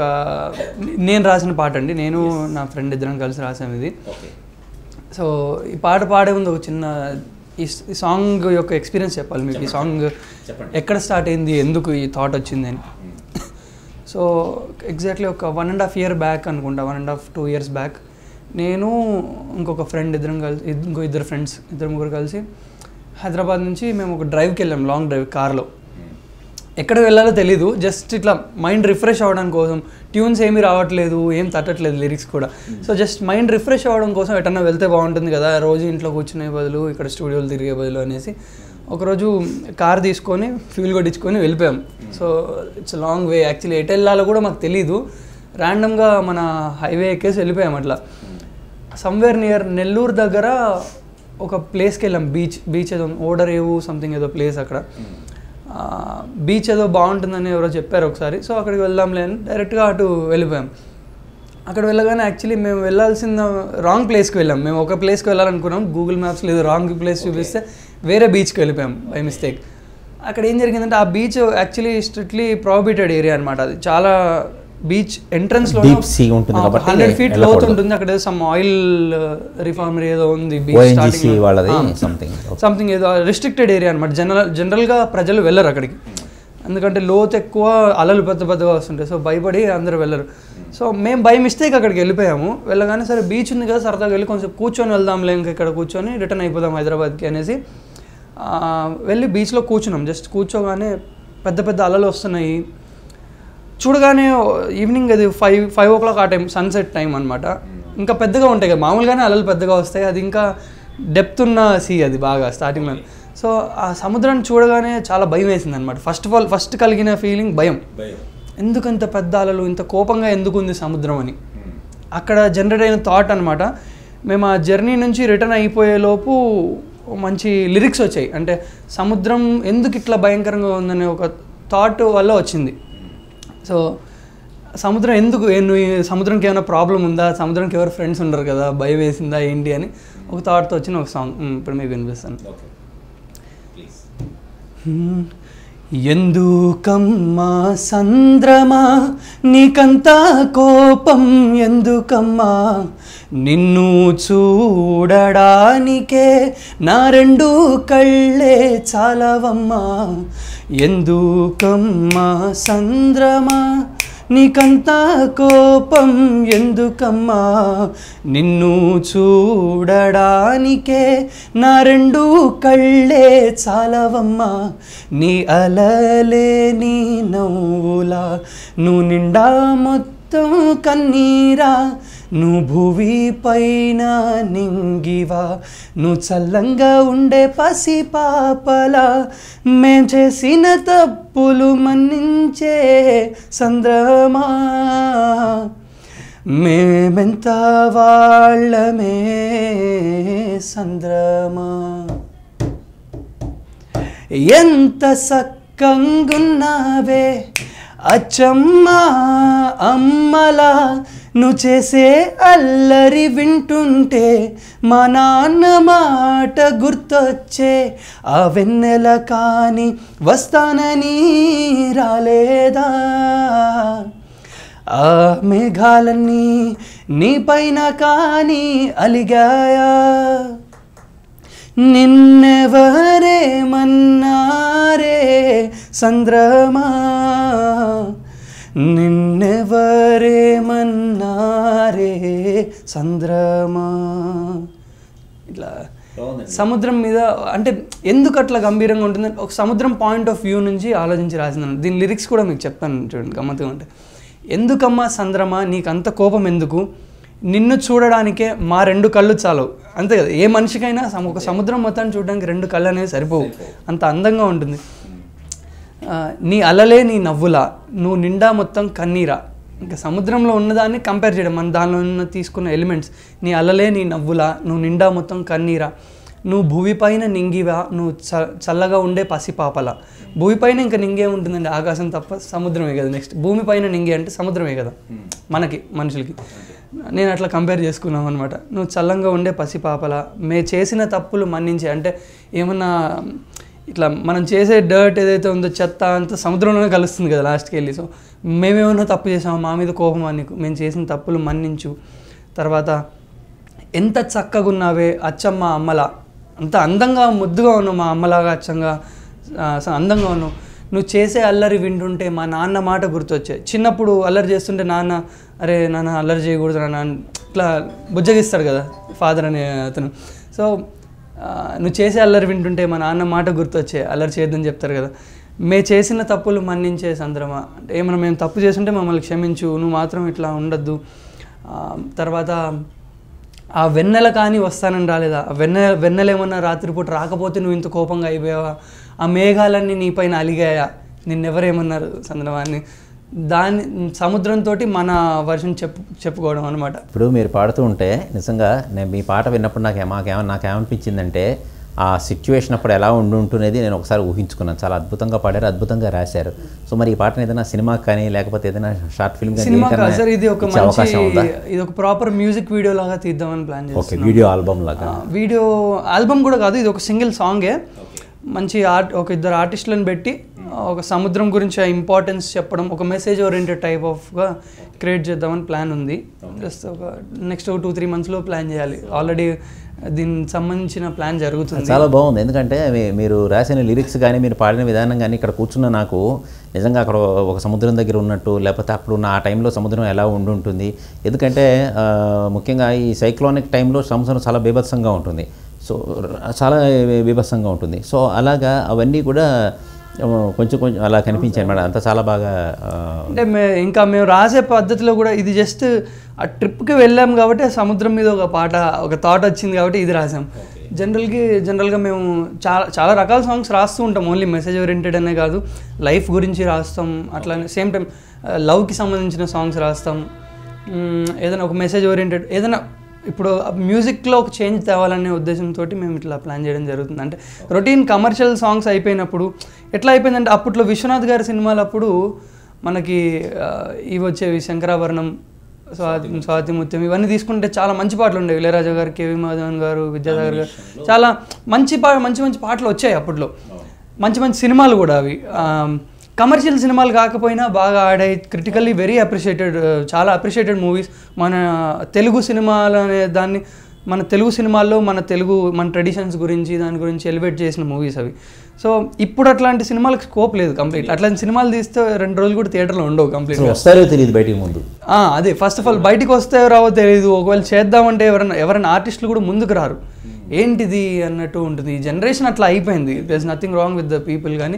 నేను రాసిన పాట అండి నేను నా ఫ్రెండ్ ఇద్దరం కలిసి రాసాము ఇది సో ఈ పాట పాడే ముందు ఒక చిన్న ఈ స్- ఈ సాంగ్ యొక్క ఎక్స్పీరియన్స్ చెప్పాలి మీకు ఈ సాంగ్ ఎక్కడ స్టార్ట్ అయింది ఎందుకు ఈ థాట్ వచ్చింది అని సో ఎగ్జాక్ట్లీ ఒక one and half year back అనుకుంటా one and half two years back నేను ఇంకొక ఫ్రెండ్ ఇద్దరం కలిసి ఇద్- ఇంకో ఇద్దరు ఫ్రెండ్స్ ఇద్దరు ముగ్గురు కలిసి హైదరాబాద్ నుంచి మేము ఒక డ్రైవ్కి వెళ్ళాం లాంగ్ డ్రైవ్ కార్లో ఎక్కడ వెళ్ళాలో తెలీదు జస్ట్ ఇట్లా మైండ్ రిఫ్రెష్ అవ్వడం కోసం ట్యూన్స్ ఏమీ రావట్లేదు ఏం తట్టట్లేదు లిరిక్స్ కూడా సో జస్ట్ మైండ్ రిఫ్రెష్ అవ్వడం కోసం ఎటన్నా వెళ్తే బాగుంటుంది కదా రోజు ఇంట్లో కూర్చునే బదులు ఇక్కడ స్టూడియోలు తిరిగే బదులు అనేసి ఒకరోజు కార్ తీసుకొని ఫ్యూల్ కొట్టించుకొని వెళ్ళిపోయాం so it's long way actually ఎటు వెళ్ళాలో కూడా మాకు తెలీదు ర్యాండమ్గా మన హైవే ఎక్కేసి వెళ్ళిపోయాం అట్లా సమ్వేర్ నియర్ నెల్లూరు దగ్గర ఒక ప్లేస్కి వెళ్ళాం బీచ్ బీచ్ ఏదో ఓడరేవు సంథింగ్ ఏదో ప్లేస్ అక్కడ బీచ్ ఏదో బాగుంటుందని ఎవరో చెప్పారు ఒకసారి సో అక్కడికి వెళ్దాంలే అని డైరెక్ట్గా అటు వెళ్ళిపోయాం అక్కడ వెళ్ళగానే యాక్చువల్లీ మేము వెళ్ళాల్సిన రాంగ్ ప్లేస్కి వెళ్ళాం మేము ఒక ప్లేస్కి వెళ్ళాలనుకున్నాం గూగుల్ మ్యాప్స్ లేదు రాంగ్ ప్లేస్ చూపిస్తే వేరే బీచ్కి వెళ్ళిపోయాం బై మిస్టేక్ అక్కడ ఏం జరిగిందంటే ఆ beach actually strictly prohibited area అనమాట అది చాలా బీచ్ ఎంట్రన్స్ లో Deep sea ఉంటుంది కాబట్టి హండ్రెడ్ ఫీట్ లోతు వెళ్ళకూడదు. ఉంటుంది అక్కడ సమ్ ఆయిల్ రిఫార్మరీ ఏదో ఉంది ONGC వాళ్ళది something. సంథింగ్ ఏదో రిస్ట్రిక్టెడ్ ఏరియా అనమాట జనరల్ జనరల్గా ప్రజలు వెళ్ళరు అక్కడికి ఎందుకంటే లోతు ఎక్కువ అలలు పెద్ద పెద్దగా వస్తుంటాయి సో భయపడి అందరూ వెళ్ళరు సో మేము బై మిస్టేక్ అక్కడికి వెళ్ళిపోయాము వెళ్ళగానే సరే బీచ్ ఉంది కదా సరదాగా వెళ్ళి కొంచెం కూర్చొని వెళ్దాంలే ఇంకా ఇక్కడ కూర్చొని రిటర్న్ అయిపోదాం హైదరాబాద్కి అనేసి ఆ, వెళ్ళి బీచ్లో కూర్చున్నాం జస్ట్ కూర్చోగానే పెద్ద పెద్ద అలలు వస్తున్నాయి చూడగానే ఈవినింగ్ అది ఫైవ్ ఫైవ్ ఓ క్లాక్ ఆ టైం సన్సెట్ టైం అనమాట ఇంకా పెద్దగా ఉంటాయి కదా మామూలుగానే అలలు పెద్దగా వస్తాయి అది ఇంకా డెప్త్ ఉన్న సీ అది బాగా స్టార్టింగ్లో సో ఆ సముద్రాన్ని చూడగానే చాలా భయం వేసింది అనమాట ఫస్ట్ ఆఫ్ ఆల్ ఫస్ట్ కలిగిన ఫీలింగ్ భయం ఎందుకు ఇంత పెద్ద అలలు ఇంత కోపంగా ఎందుకు ఉంది సముద్రం అని అక్కడ జనరేట్ అయిన థాట్ అనమాట మేము ఆ జర్నీ నుంచి రిటర్న్ అయిపోయే లోపు మంచి లిరిక్స్ వచ్చాయి అంటే సముద్రం ఎందుకు ఇట్లా భయంకరంగా ఉందనే ఒక థాట్ వల్ల వచ్చింది సో సముద్రం ఎందుకు ఏ- నువ్వు ఈ సముద్రంకి ఏమైనా ప్రాబ్లం ఉందా సముద్రంకి ఎవరు ఫ్రెండ్స్ ఉండరు కదా భయం వేసిందా ఏంటి అని ఒక థాట్తో వచ్చిన ఒక సాంగ్ ఉమ్, ఇప్పుడు మీకు వినిపిస్తాను హ్మ్. ఎందుకమ్మా సంద్రమా నీకంతా కోపం ఎందుకమ్మా నిన్ను చూడడానికే నా రెండు కళ్ళే చాలవమ్మా ఎందుకమ్మా సంద్రమా నీకంతా కోపం ఎందుకమ్మా నిన్ను చూడడానికే నా రెండు కళ్ళే చాలవమ్మా నీ అలలే నీ నవ్వులా నువ్వు నిండా మొత్తం కన్నీరా నువ్వు భువి పైన నింగివా నువ్వు చల్లంగా ఉండే పసి పాపలా మేం చేసిన తప్పులు మన్నించే సంద్రమా మేమెంత వాళ్ళమే సంద్రమా ఎంత సక్కంగున్నావే అచ్చమ్మా అమ్మలా నువ్వు చేసే అల్లరి వింటుంటే మా నాన్న మాట గుర్తొచ్చే ఆ వెన్నెల కాని వస్తానని రాలేదా ఆ మేఘాలన్నీ నీ పైన కానీ అలిగాయా నిన్నెవరేమన్నారే సంద్రమా నిన్నెవరేమన్నారే సంద్రమా ఇట్లా సముద్రం మీద అంటే ఎందుకు అట్లా గంభీరంగా ఉంటుంది ఒక సముద్రం పాయింట్ ఆఫ్ వ్యూ నుంచి ఆలోచించి రాసిందని దీని లిరిక్స్ కూడా మీకు చెప్తాను చూడండి గమ్మత్తుగా అంటే ఎందుకమ్మా సంద్రమా నీకు అంత కోపం ఎందుకు నిన్ను చూడడానికే మా రెండు కళ్ళు చాలవు అంతే కదా ఏ మనిషికైనా సమ- ఒక సముద్రం మొత్తాన్ని చూడడానికి రెండు కళ్ళు అనేవి సరిపోవు అంత అందంగా ఉంటుంది ఆ, నీ అలలే నీ నవ్వులా నువ్వు నిండా మొత్తం కన్నీరా ఇంకా సముద్రంలో ఉన్నదాన్ని కంపేర్ చేయడం మన దానిలో ఉన్న తీసుకున్న ఎలిమెంట్స్ నీ అలలే నీ నవ్వులా నువ్వు నిండా మొత్తం కన్నీరా నువ్వు భూమి పైన నింగివా నువ్వు చ చల్లగా ఉండే పసిపాపల భూమి పైన ఇంకా నింగే ఉంటుందండి ఆకాశం తప్ప సముద్రమే కదా నెక్స్ట్ భూమి పైన నింగే అంటే సముద్రమే కదా మనకి మనుషులకి నేను అట్లా కంపేర్ చేసుకున్నాం అనమాట నువ్వు చల్లంగా ఉండే పసిపాపల మే చేసిన తప్పులు మన్నించే అంటే ఏమన్నా ఇట్లా మనం చేసే డర్ట్ ఏదైతే ఉందో చెత్త అంతా సముద్రంలోనే కలుస్తుంది కదా లాస్ట్కి వెళ్ళి సో మేమేమన్నా తప్పు చేసాము మా మీద కోపమా నీకు మేము చేసిన తప్పులు మన్నించు తర్వాత ఎంత చక్కగా ఉన్నావే అచ్చమ్మ అమ్మల అంత అందంగా ముద్దుగా ఉన్నావు మా అమ్మలాగా అచ్చంగా ఆ, అసలు అందంగా ఉన్నావు నువ్వు చేసే అల్లరి వింటుంటే మా నాన్న మాట గుర్తొచ్చాయి చిన్నప్పుడు అల్లరి చేస్తుంటే నాన్న అరే నాన్న అల్లరి చేయకూడదు నాన్న అని ఇట్లా బుజ్జగిస్తాడు కదా ఫాదర్ అనే అతను సో ఆ, నువ్వు చేసే అల్లరి వింటుంటే మా నాన్న మాట గుర్తొచ్చే అల్లరి చేయొద్దని చెప్తారు కదా మే చేసిన తప్పులు మన్నించే సంద్రమా అంటే ఏమైనా మేము తప్పు చేస్తుంటే మమ్మల్ని క్షమించు నువ్వు మాత్రం ఇట్లా ఉండద్దు ఆ, తర్వాత ఆ వెన్నెల కానీ వస్తానని రాలేదా ఆ వెన్నె వెన్నెలేమన్నా రాత్రిపూట రాకపోతే నువ్వు ఇంత కోపంగా అయిపోయావా ఆ మేఘాలన్నీ నీపైన అలిగాయా నిన్నెవరేమన్నారు సందర్భాన్ని దాని సముద్రంతో మన వర్షన్ చెప్పు చెప్పుకోవడం అనమాట ఇప్పుడు మీరు పాడుతూ ఉంటే నిజంగా నేను మీ పాట విన్నప్పుడు నాకు మాకేమ నాకేమనిపించిందంటే ఆ సిచ్యువేషన్ అప్పుడు ఎలా ఉండి ఉంటునేది నేను ఒకసారి ఊహించుకున్నాను చాలా అద్భుతంగా పాడారు అద్భుతంగా రాశారు సో మరి ఈ పాటను ఏదైనా సినిమాకి కానీ లేకపోతే ఏదైనా షార్ట్ ఫిల్మ్ కానీ సినిమా దేనికైనా కాదు సార్ ఇది ఒక ఇచ్చే మంచి అవకాశం ఉందా ఇది ఒక ప్రాపర్ మ్యూజిక్ వీడియో లాగా తీద్దామని ప్లాన్ ఓకే చేస్తున్నాం వీడియో ఆల్బమ్ లాగా ఆ, వీడియో ఆల్బమ్ కూడా కాదు ఇది ఒక సింగిల్ సాంగే మంచి ఆర్ట్ ఒక ఇద్దరు ఆర్టిస్టులను పెట్టి ఒక సముద్రం గురించి ఆ ఇంపార్టెన్స్ చెప్పడం ఒక మెసేజ్ ఓరియంటెడ్ టైప్ ఆఫ్గా క్రియేట్ చేద్దామని ప్లాన్ ఉంది జస్ట్ ఒక నెక్స్ట్ ఒక టూ త్రీ మంత్స్లో ప్లాన్ చేయాలి ఆల్రెడీ దీనికి సంబంధించిన ప్లాన్ జరుగుతుంది చాలా బాగుంది ఎందుకంటే మీ- మీరు రాసిన లిరిక్స్ కానీ మీరు పాడిన విధానం కానీ ఇక్కడ కూర్చున్న నాకు నిజంగా అక్కడ ఒక సముద్రం దగ్గర ఉన్నట్టు లేకపోతే అప్పుడు ఉన్న ఆ టైంలో సముద్రం ఎలా ఉండి ఉంటుంది ఎందుకంటే ఆ, ముఖ్యంగా ఈ సైక్లోనిక్ టైంలో సముద్రం చాలా బీభత్సంగా ఉంటుంది సో ర- చాలా బీభత్సంగా ఉంటుంది సో అలాగా అవన్నీ కూడా ఆ, కొంచెం కొంచెం అలా కనిపించాయి అన్నమాట అంతా చాలా బాగా ఆ, అంటే మే ఇంకా మేము రాసే పద్ధతిలో కూడా ఇది జస్ట్ ఆ ట్రిప్కి వెళ్ళాం కాబట్టి ఆ సముద్రం మీద ఒక పాట ఒక థాట్ వచ్చింది కాబట్టి ఇది రాసాం జనరల్కి జనరల్గా మేము చాలా చాలా రకాల సాంగ్స్ రాస్తూ ఉంటాం ఓన్లీ మెసేజ్ ఓరియంటెడ్ అనే కాదు లైఫ్ గురించి రాస్తాం అట్లానే సేమ్ టైం లవ్కి సంబంధించిన సాంగ్స్ రాస్తాం మ్మ్, ఏదైనా ఒక మెసేజ్ ఓరియంటెడ్ ఏదైనా ఇప్పుడు మ్యూజిక్లో ఒక చేంజ్ తేవాలనే ఉద్దేశంతో మేము ఇట్లా ప్లాన్ చేయడం జరుగుతుంది అంటే రొటీన్ కమర్షియల్ సాంగ్స్ అయిపోయినప్పుడు ఎట్లా అయిపోయిందంటే అప్పట్లో విశ్వనాథ్ గారి సినిమాలు అప్పుడు మనకి ఆ, ఇవి వచ్చేవి శంకరాభరణం స్వాతి స్వాతి ముత్యం ఇవన్నీ తీసుకుంటే చాలా మంచి పాటలు ఉండేవి ఇళయరాజా గారు కేవి మాధవన్ గారు విద్యాసాగర్ గారు చాలా మంచి పా మంచి మంచి పాటలు వచ్చాయి అప్పట్లో మంచి మంచి సినిమాలు కూడా అవి కమర్షియల్ సినిమాలు కాకపోయినా బాగా ఆడాయి క్రిటికల్లీ వెరీ అప్రిషియేటెడ్ చాలా అప్రిషియేటెడ్ మూవీస్ మన తెలుగు సినిమాలు అనే దాన్ని మన తెలుగు సినిమాల్లో మన తెలుగు మన ట్రెడిషన్స్ గురించి దాని గురించి ఎలివేట్ చేసిన మూవీస్ అవి సో ఇప్పుడు అట్లాంటి సినిమాలకు స్కోప్ లేదు కంప్లీట్ అట్లాంటి సినిమాలు తీస్తే రెండు రోజులు కూడా థియేటర్లో ఉండవు కంప్లీట్ అసలు వస్తారో తెలియదు బయటికి ముందు ఆ, అదే ఫస్ట్ ఆఫ్ ఆల్ బయటికి వస్తే రావో తెలియదు ఒకవేళ చేద్దామంటే ఎవరైనా ఎవరైనా ఆర్టిస్టులు కూడా ముందుకు రారు ఏంటిది అన్నట్టు ఉంటుంది ఈ జనరేషన్ అట్లా అయిపోయింది there nothing wrong with the people కానీ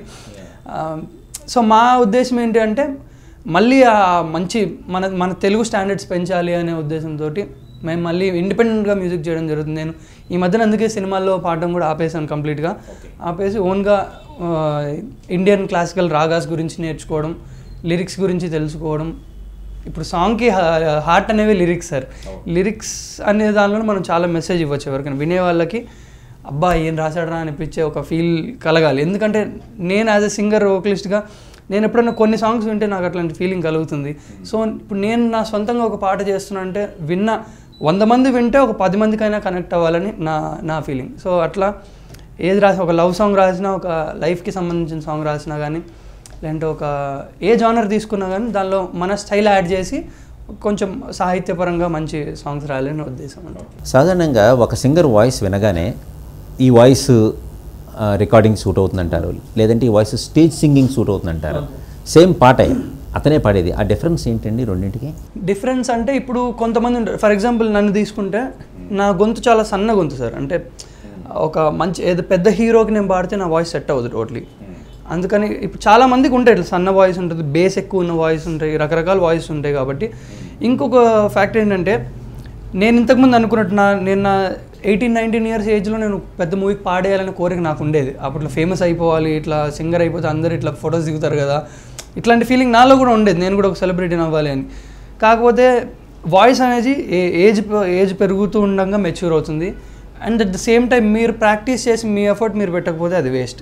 సో మా ఉద్దేశం ఏంటి అంటే మళ్ళీ ఆ మంచి మన మన తెలుగు స్టాండర్డ్స్ పెంచాలి అనే ఉద్దేశంతో మేము మళ్ళీ ఇండిపెండెంట్గా మ్యూజిక్ చేయడం జరుగుతుంది నేను ఈ మధ్యన అందుకే సినిమాల్లో పాడడం కూడా ఆపేసాను కంప్లీట్గా ఆపేసి ఓన్గా ఇండియన్ క్లాసికల్ రాగాస్ గురించి నేర్చుకోవడం లిరిక్స్ గురించి తెలుసుకోవడం ఇప్పుడు సాంగ్కి హార్ట్ అనేవి లిరిక్స్ సార్ లిరిక్స్ అనే దానిలో మనం చాలా మెసేజ్ ఇవ్వచ్చు ఎవరికైనా వినే వాళ్ళకి అబ్బా ఏం రాశాడరా అనిపించే ఒక ఫీల్ కలగాలి ఎందుకంటే నేను యాజ్ ఎ సింగర్ వోకలిస్ట్గా నేను ఎప్పుడైనా కొన్ని సాంగ్స్ వింటే నాకు అట్లాంటి ఫీలింగ్ కలుగుతుంది సో ఇప్పుడు నేను నా సొంతంగా ఒక పాట చేస్తున్నా అంటే విన్న వంద మంది వింటే ఒక పది మందికైనా కనెక్ట్ అవ్వాలని నా నా ఫీలింగ్ సో అట్లా ఏది రాసి ఒక లవ్ సాంగ్ రాసినా ఒక లైఫ్కి సంబంధించిన సాంగ్ రాసినా కానీ లేదంటే ఒక ఏ జానర్ తీసుకున్నా కానీ దానిలో మన స్టైల్ యాడ్ చేసి కొంచెం సాహిత్యపరంగా మంచి సాంగ్స్ రాయాలని ఉద్దేశం అంతే సాధారణంగా ఒక సింగర్ వాయిస్ వినగానే ఈ వాయిస్ రికార్డింగ్ సూట్ అవుతుందంటారు లేదంటే ఈ వాయిస్ స్టేజ్ సింగింగ్ సూట్ అవుతుందంటారు సేమ్ పాటే అతనే పాడేది ఆ డిఫరెన్స్ ఏంటండి రెండింటికి డిఫరెన్స్ అంటే ఇప్పుడు కొంతమంది ఉంటారు ఫర్ ఎగ్జాంపుల్ నన్ను తీసుకుంటే నా గొంతు చాలా సన్న గొంతు సార్ అంటే ఒక మంచి ఏదో పెద్ద హీరోకి నేను పాడితే నా వాయిస్ సెట్ అవ్వదు టోటలీ అందుకని ఇప్పుడు చాలా మందికి ఉంటాయి ఇట్లా సన్న వాయిస్ ఉంటుంది బేస్ ఎక్కువ ఉన్న వాయిస్ ఉంటాయి రకరకాల వాయిస్ ఉంటాయి కాబట్టి ఇంకొక ఫ్యాక్టర్ ఏంటంటే నేను ఇంతకుముందు అనుకున్నట్టు నా నేను నా ఎయిటీన్ నైన్టీన్ ఇయర్స్ ఏజ్లో నేను పెద్ద మూవీకి పాడేయాలనే కోరిక నాకు ఉండేది అప్పట్లో ఫేమస్ అయిపోవాలి ఇట్లా సింగర్ అయిపోతే అందరూ ఇట్లా ఫొటోస్ దిగుతారు కదా ఇట్లాంటి ఫీలింగ్ నాలో కూడా ఉండేది నేను కూడా ఒక సెలబ్రిటీని అవ్వాలి అని కాకపోతే వాయిస్ అనేది ఏ- ఏజ్ ప- ఏజ్ పెరుగుతూ ఉండగా మెచ్యూర్ అవుతుంది and at the same time మీరు ప్రాక్టీస్ చేసి మీ ఎఫర్ట్ మీరు పెట్టకపోతే అది వేస్ట్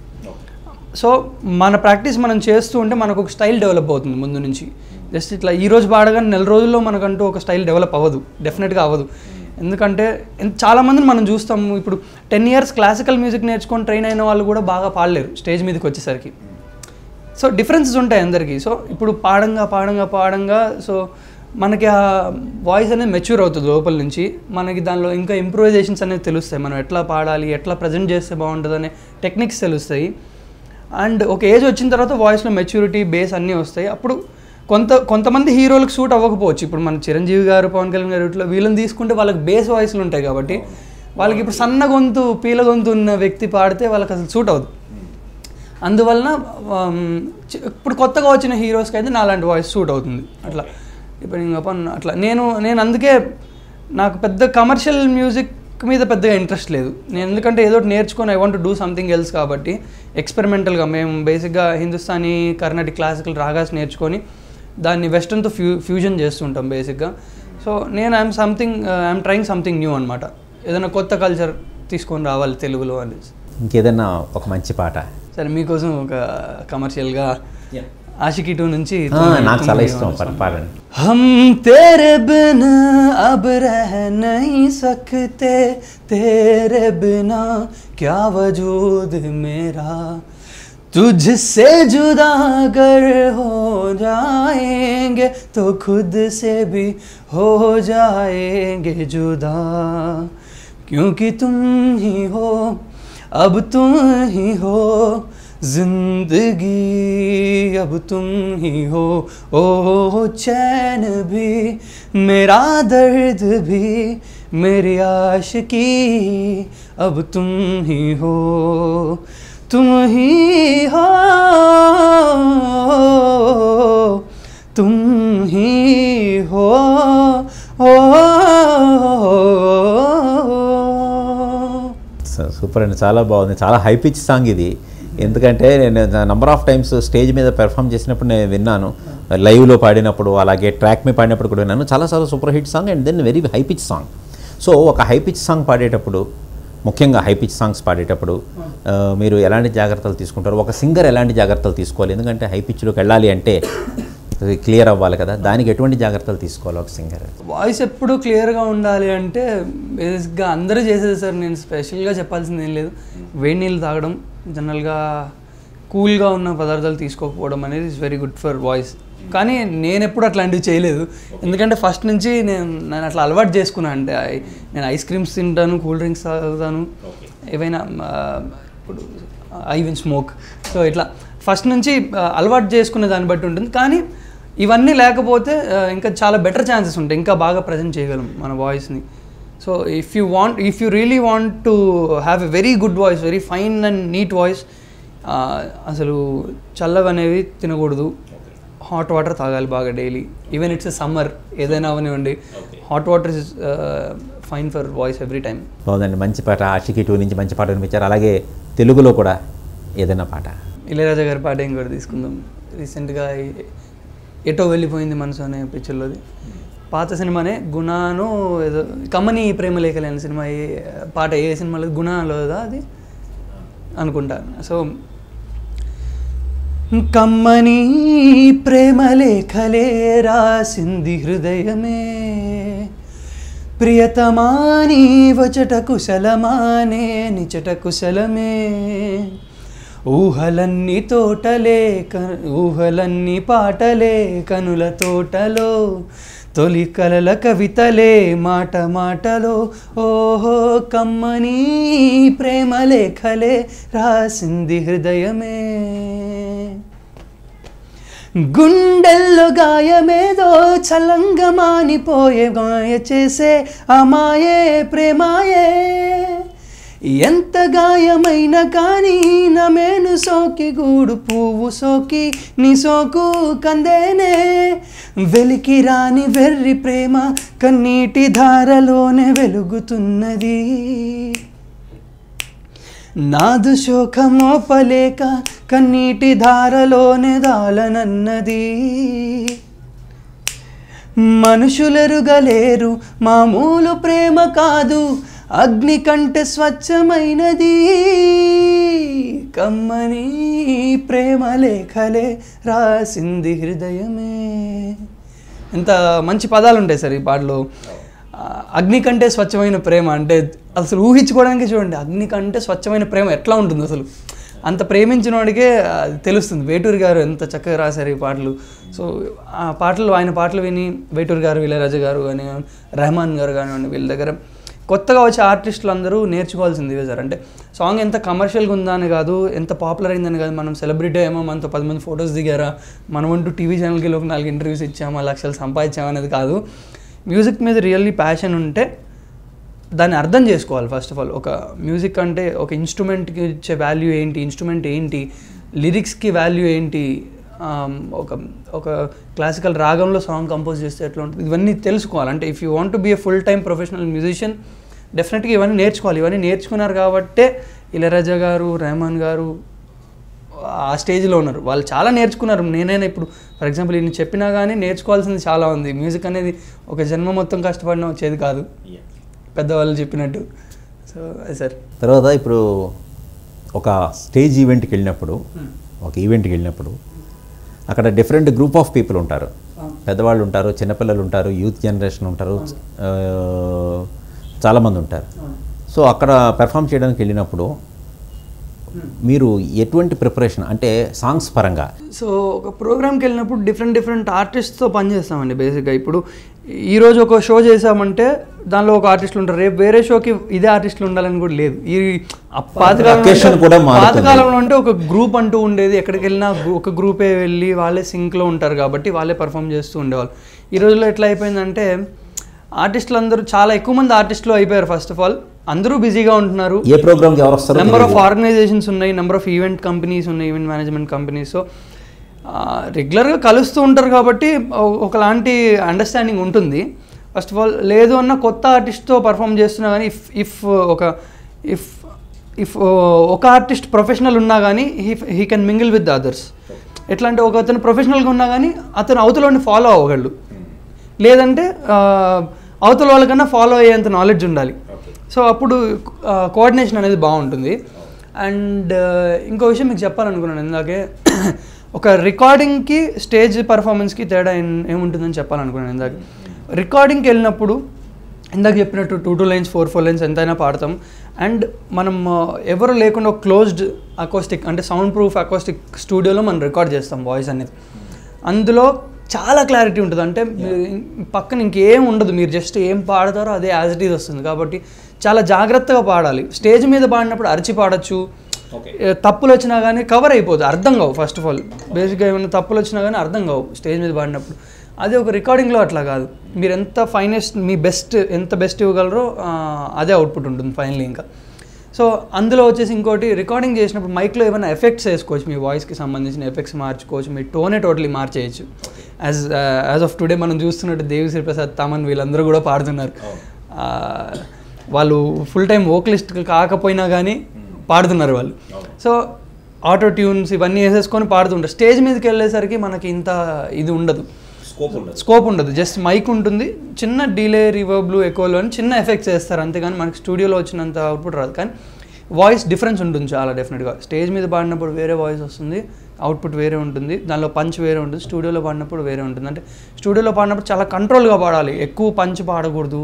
సో మన ప్రాక్టీస్ మనం చేస్తూ ఉంటే మనకు ఒక స్టైల్ డెవలప్ అవుతుంది ముందు నుంచి జస్ట్ ఇట్లా ఈ రోజు పాడగానే నెల రోజుల్లో మనకంటూ ఒక స్టైల్ డెవలప్ అవ్వదు డెఫినెట్గా అవ్వదు ఎందుకంటే ఎన్- చాలా మందిని మనం చూస్తాము ఇప్పుడు టెన్ ఇయర్స్ క్లాసికల్ మ్యూజిక్ నేర్చుకొని ట్రైన్ అయిన వాళ్ళు కూడా బాగా పాడలేరు స్టేజ్ మీదకి వచ్చేసరికి సో డిఫరెన్సెస్ ఉంటాయి అందరికీ సో ఇప్పుడు పాడంగా పాడంగా పాడంగా సో మనకి ఆ వాయిస్ అనేది మెచ్యూర్ అవుతుంది లోపల నుంచి మనకి దానిలో ఇంకా ఇంప్రూవైజేషన్స్ అనేవి తెలుస్తాయి మనం ఎట్లా పాడాలి ఎట్లా ప్రజెంట్ చేస్తే బాగుంటుంది అనే టెక్నిక్స్ తెలుస్తాయి అండ్ ఒక ఏజ్ వచ్చిన తర్వాత వాయిస్లో మెచ్యూరిటీ బేస్ అన్నీ వస్తాయి అప్పుడు కొంత కొంతమంది హీరోలకు సూట్ అవ్వకపోవచ్చు ఇప్పుడు మన చిరంజీవి గారు పవన్ కళ్యాణ్ గారు ఇట్లా వీళ్ళని తీసుకుంటే వాళ్ళకి బేస్ వాయిస్లు ఉంటాయి కాబట్టి వాళ్ళకి ఇప్పుడు సన్న గొంతు పీల గొంతు ఉన్న వ్యక్తి పాడితే వాళ్ళకి అసలు సూట్ అవ్వదు అందువలన um, చి- ఇప్పుడు కొత్తగా వచ్చిన హీరోస్కి అయితే నాలాంటి వాయిస్ సూట్ అవుతుంది అట్లా ఇప్పుడు అపాన్ అట్లా నేను నేను అందుకే నాకు పెద్ద కమర్షియల్ మ్యూజిక్ మీద పెద్దగా ఇంట్రెస్ట్ లేదు నేను ఎందుకంటే ఏదో ఒకటి నేర్చుకొని I want do something else కాబట్టి ఎక్స్పెరిమెంటల్గా మేము బేసిక్గా హిందుస్థానీ కర్ణాటిక్ క్లాసికల్ రాగాస్ నేర్చుకొని దాన్ని వెస్ట్రన్తో ఫ్యూ ఫ్యూజన్ చేస్తుంటాం బేసిక్గా సో నేను I'm something I'm trying something new అనమాట ఏదైనా కొత్త కల్చర్ తీసుకొని రావాలి తెలుగులో అనేసి ఇంకేదన్నా ఒక మంచి పాట సరే మీకోసం ఒక కమర్షియల్గా ఆషికి టూ నుంచి ఆ, నాకు చాలా ఇష్టం పాట పాడండి हम तेरे बिन अब रह नहीं सकते तेरे बिना क्या वजूद मेरा तुझसे जुदा अगर हो जाएंगे तो खुद से भी हो जाएंगे जुदा क्योंकि तुम ही हो अब तुम ही हो जिंदगी अब तुम ही हो ओ चैन भी मेरा दर्द भी मेरी आशिकी अब तुम ही हो तुम ही हो तुम ही हो ओ స- సూపర్ అండి చాలా బాగుంది చాలా హై పిచ్ సాంగ్ ఇది ఎందుకంటే నేను నంబర్ ఆఫ్ టైమ్స్ స్టేజ్ మీద పెర్ఫామ్ చేసినప్పుడు నేను విన్నాను లైవ్లో పాడినప్పుడు అలాగే ట్రాక్ మీద పాడినప్పుడు కూడా విన్నాను చాలా చాలా super hit song and then very high pitch song so ఒక హై పిచ్ సాంగ్ పాడేటప్పుడు ముఖ్యంగా హై పిచ్ సాంగ్స్ పాడేటప్పుడు ఆ, మీరు ఎలాంటి జాగ్రత్తలు తీసుకుంటారు ఒక సింగర్ ఎలాంటి జాగ్రత్తలు తీసుకోవాలి ఎందుకంటే హై పిచ్లోకి వెళ్ళాలి అంటే క్లియర్ అవ్వాలి కదా దానికి ఎటువంటి జాగ్రత్తలు తీసుకోవాలి ఒక సింగర్ వాయిస్ ఎప్పుడు క్లియర్గా ఉండాలి అంటే బేసిక్గా అందరూ చేసేది సార్ నేను స్పెషల్గా చెప్పాల్సింది ఏం లేదు వేడి నీళ్ళు తాగడం జనరల్గా కూల్గా ఉన్న పదార్థాలు తీసుకోకపోవడం అనేది is very good for voice కానీ నేను ఎప్పుడు అట్లాంటివి చేయలేదు ఎందుకంటే ఫస్ట్ నుంచి నేను నేను అట్లా అలవాటు చేసుకున్నాను అంటే ఐ- నేను ఐస్ క్రీమ్స్ తింటాను కూల్ డ్రింక్స్ తాగుతాను ఏవైనా ఆ, ఇప్పుడు ఐ విన్ స్మోక్ సో ఇట్లా ఫస్ట్ నుంచి ఆ, అలవాటు చేసుకునే దాన్ని బట్టి ఉంటుంది కానీ ఇవన్నీ లేకపోతే ఆ, ఇంకా చాలా బెటర్ ఛాన్సెస్ ఉంటాయి ఇంకా బాగా ప్రజెంట్ చేయగలం మన వాయిస్ని so if you want if you really want to have a very good voice very fine and neat voice అసలు చల్లగా అనేవి తినకూడదు హాట్ వాటర్ తాగాలి బాగా డైలీ ఈవెన్ ఇట్స్ సమ్మర్ ఏదైనా అవనివ్వండి hot water is fine for voice every time బాగుందండి మంచి పాట ఆషికి టూ నుంచి మంచి పాట వినిపించారు అలాగే తెలుగులో కూడా ఏదైనా పాట ఇళయరాజా గారి పాట ఇంకోటి తీసుకుందాం రీసెంట్గా ఈ- ఎటో వెళ్ళిపోయింది మనసు అనే పిక్చర్లోది పాత సినిమానే గుణాను ఏదో కమ్మని ప్రేమ లేఖలేని సినిమా ఏ పాట ఏ సినిమాలో గుణాలోదా అది అనుకుంటా సో కమ్మని ప్రేమ లేఖలే రాసింది హృదయమే ప్రియతమాని వచట కుశలమానే నిచట కుశలమే ఊహలన్నీ తోటలే క- ఊహలన్నీ పాటలే కనుల తోటలో తొలి కలల కవితలే మాట మాటలో ఓహో కమ్మని ప్రేమ లేఖలే రాసింది హృదయమే గుండెల్లో గాయమేదో చలంగా మానిపోయే గాయ చేసే అమాయే ప్రేమాయే ఎంత గాయమైనా కానీ నమేను సోకి గూడు పువ్వు సోకి నీ సోకు కందేనే వెలికి రాని వెర్రి ప్రేమ కన్నీటి ధారలోనే వెలుగుతున్నది నాదు శోకమోపలేక కన్నీటి ధారలోనే దాలనన్నది మనుషులెరుగలేరు మామూలు ప్రేమ కాదు అగ్ని కంటే స్వచ్ఛమైనది కమ్మని ప్రేమ లేఖలే రాసింది హృదయమే ఎంత మంచి పదాలు ఉంటాయి సార్ ఈ పాటలో ఆ, అగ్ని కంటే స్వచ్ఛమైన ప్రేమ అంటే అసలు ఊహించుకోవడానికి చూడండి అగ్ని కంటే స్వచ్ఛమైన ప్రేమ ఎట్లా ఉంటుంది అసలు అంత ప్రేమించిన వాడికే అది తెలుస్తుంది వేటూరి గారు ఎంత చక్కగా రాశారు ఈ పాటలు సో ఆ పాటలు ఆయన పాటలు విని వేటూరి గారు ఇళయరాజా గారు కానీ రెహమాన్ గారు కానివ్వండి వీళ్ళ దగ్గర కొత్తగా వచ్చే ఆర్టిస్టులు అందరూ నేర్చుకోవాల్సింది ఇవే సార్ అంటే సాంగ్ ఎంత కమర్షియల్గా ఉందా అని కాదు ఎంత పాపులర్ అయిందని కాదు మనం సెలబ్రిటీ ఏమో మనతో పది మంది ఫొటోస్ దిగారా మనం అంటూ టీవీ ఛానల్కి ఒక నాలుగు ఇంటర్వ్యూస్ ఇచ్చామా లక్షలు సంపాదించామా అనేది కాదు మ్యూజిక్ మీద రియల్లీ ప్యాషన్ ఉంటే దాన్ని అర్థం చేసుకోవాలి ఫస్ట్ ఆఫ్ ఆల్ ఒక మ్యూజిక్ అంటే ఒక ఇన్స్ట్రుమెంట్కి ఇచ్చే వాల్యూ ఏంటి ఇన్స్ట్రుమెంట్ ఏంటి లిరిక్స్కి వాల్యూ ఏంటి ఆమ్, ఒక ఒక క్లాసికల్ రాగంలో సాంగ్ కంపోజ్ చేస్తే ఎట్లా ఉంటుంది ఇవన్నీ తెలుసుకోవాలి అంటే if you want to be a full time professional musician డెఫినెట్గా ఇవన్నీ నేర్చుకోవాలి ఇవన్నీ నేర్చుకున్నారు కాబట్టే ఇళరాజా గారు రెహమాన్ గారు ఆ స్టేజ్లో ఉన్నారు వాళ్ళు చాలా నేర్చుకున్నారు నేనైనా ఇప్పుడు ఫర్ ఎగ్జాంపుల్ నేను చెప్పినా కానీ నేర్చుకోవాల్సింది చాలా ఉంది మ్యూజిక్ అనేది ఒక జన్మ మొత్తం కష్టపడిన వచ్చేది కాదు పెద్దవాళ్ళు చెప్పినట్టు సో అది సార్ తర్వాత ఇప్పుడు ఒక స్టేజ్ ఈవెంట్కి వెళ్ళినప్పుడు ఒక ఈవెంట్కి వెళ్ళినప్పుడు అక్కడ డిఫరెంట్ గ్రూప్ ఆఫ్ పీపుల్ ఉంటారు పెద్దవాళ్ళు ఉంటారు చిన్నపిల్లలు ఉంటారు యూత్ జనరేషన్ ఉంటారు ఆ, చాలామంది ఉంటారు సో అక్కడ పెర్ఫామ్ చేయడానికి వెళ్ళినప్పుడు మీరు ఎటువంటి ప్రిపరేషన్ అంటే సాంగ్స్ పరంగా సో ఒక ప్రోగ్రామ్కి వెళ్ళినప్పుడు డిఫరెంట్ డిఫరెంట్ ఆర్టిస్ట్తో పనిచేస్తామండి బేసిక్గా ఇప్పుడు ఈ రోజు ఒక షో చేసామంటే దానిలో ఒక ఆర్టిస్టులు ఉంటారు రేపు వేరే షోకి ఇదే ఆర్టిస్టులు ఉండాలని కూడా లేదు ఈ ఆ పాతకాలంలో Occasion అంటే- కూడా మారుతుంది. పాతకాలంలో అంటే ఒక గ్రూప్ అంటూ ఉండేది ఎక్కడికి వెళ్ళినా గ్రూ- ఒక గ్రూపే వెళ్ళి వాళ్ళే సింక్లో ఉంటారు కాబట్టి వాళ్ళే పర్ఫామ్ చేస్తూ ఉండేవాళ్ళు ఈ రోజుల్లో ఎట్లా అయిపోయిందంటే ఆర్టిస్టులు అందరూ చాలా ఎక్కువ మంది ఆర్టిస్టులు అయిపోయారు ఫస్ట్ ఆఫ్ ఆల్ అందరూ బిజీగా ఉంటున్నారు ఏ ప్రోగ్రామ్కి ఎవరు వస్తారో నెంబర్ ఆఫ్ తెలియదు. ఆర్గనైజేషన్స్ ఉన్నాయి నెంబర్ ఆఫ్ ఈవెంట్ కంపెనీస్ ఉన్నాయి ఈవెంట్ మేనేజ్మెంట్ కంపెనీస్ సో రెగ్యులర్గా కలుస్తూ ఉంటారు కాబట్టి ఒ- ఒకలాంటి అండర్స్టాండింగ్ ఉంటుంది ఫస్ట్ ఆఫ్ ఆల్ లేదు అన్న కొత్త ఆర్టిస్ట్తో పర్ఫామ్ చేస్తున్నా కానీ ఇఫ్ ఇఫ్ ఒక ఇఫ్ ఇఫ్ ఒక ఆర్టిస్ట్ ప్రొఫెషనల్ ఉన్నా కానీ he he can mingle with the others ఎట్లా అంటే ఒక అతను ప్రొఫెషనల్గా ఉన్నా కానీ అతను అవతలని ఫాలో అవ్వగలడు లేదంటే ఆ, అవతల వాళ్ళకన్నా ఫాలో అయ్యేంత నాలెడ్జ్ ఉండాలి సో అప్పుడు కోఆర్డినేషన్ అనేది బాగుంటుంది అండ్ ఇంకో విషయం మీకు చెప్పాలనుకున్నాను ఇందాకే ఒక రికార్డింగ్కి స్టేజ్ పర్ఫార్మెన్స్కి తేడా ఏం- ఏముంటుందని చెప్పాలనుకున్నాను ఇందాక రికార్డింగ్కి వెళ్ళినప్పుడు ఇందాక చెప్పినట్టు two two lines four four lines ఎంతైనా పాడతాం అండ్ మనం ఆ, ఎవరు లేకుండా ఒక క్లోజ్డ్ అకోస్టిక్ అంటే సౌండ్ ప్రూఫ్ అకోస్టిక్ స్టూడియోలో మనం రికార్డ్ చేస్తాం వాయిస్ అనేది అందులో చాలా క్లారిటీ ఉంటుంది అంటే మీరు ఇం- పక్కన ఇంకేం ఉండదు మీరు జస్ట్ ఏం పాడతారో అదే యాజ్ ఇట్ ఈజ్ వస్తుంది కాబట్టి చాలా జాగ్రత్తగా పాడాలి స్టేజ్ మీద పాడినప్పుడు అరిచి పాడొచ్చు ఏ, తప్పులు వచ్చినా కానీ కవర్ అయిపోతుంది అర్థం కావు ఫస్ట్ ఆఫ్ ఆల్ బేసిక్గా ఏమైనా తప్పులు వచ్చినా కానీ అర్థం కావు స్టేజ్ మీద పాడినప్పుడు అదే ఒక రికార్డింగ్లో అట్లా కాదు మీరు ఎంత ఫైనెస్ట్ మీ బెస్ట్ ఎంత బెస్ట్ ఇవ్వగలరో ఆ, అదే అవుట్పుట్ ఉంటుంది ఫైనలీ ఇంకా సో అందులో వచ్చేసి ఇంకోటి రికార్డింగ్ చేసినప్పుడు మైక్లో ఏమైనా ఎఫెక్ట్స్ వేసుకోవచ్చు మీ వాయిస్కి సంబంధించిన ఎఫెక్ట్స్ మార్చుకోవచ్చు మీ టోనే టోటలీ మార్చేయచ్చు యాజ్ యాజ్ ఆఫ్ టుడే మనం చూస్తున్నట్టు దేవిశ్రీ ప్రసాద్ తమన్ వీళ్ళందరూ కూడా పాడుతున్నారు ఆ, వాళ్ళు ఫుల్ టైం వోకలిస్ట్ కాకపోయినా కానీ పాడుతున్నారు వాళ్ళు సో ఆటో ట్యూన్స్ ఇవన్నీ వేసేసుకొని పాడుతుంటారు స్టేజ్ మీదకి వెళ్ళేసరికి మనకి ఇంత ఇది ఉండదు స్కోప్ ఉండదు జస్ట్ మైక్ ఉంటుంది చిన్న డిలే రివర్బ్లు ఎక్కువలో అని చిన్న ఎఫెక్ట్స్ వేస్తారు అంతేగాని మనకి స్టూడియోలో వచ్చినంత అవుట్పుట్ రాదు కానీ వాయిస్ డిఫరెన్స్ ఉంటుంది చాలా డెఫినెట్గా స్టేజ్ మీద పాడినప్పుడు వేరే వాయిస్ వస్తుంది అవుట్పుట్ వేరే ఉంటుంది దానిలో పంచ్ వేరే ఉంటుంది స్టూడియోలో పాడినప్పుడు వేరే ఉంటుంది అంటే స్టూడియోలో పాడినప్పుడు చాలా కంట్రోల్గా పాడాలి ఎక్కువ పంచ్ పాడకూడదు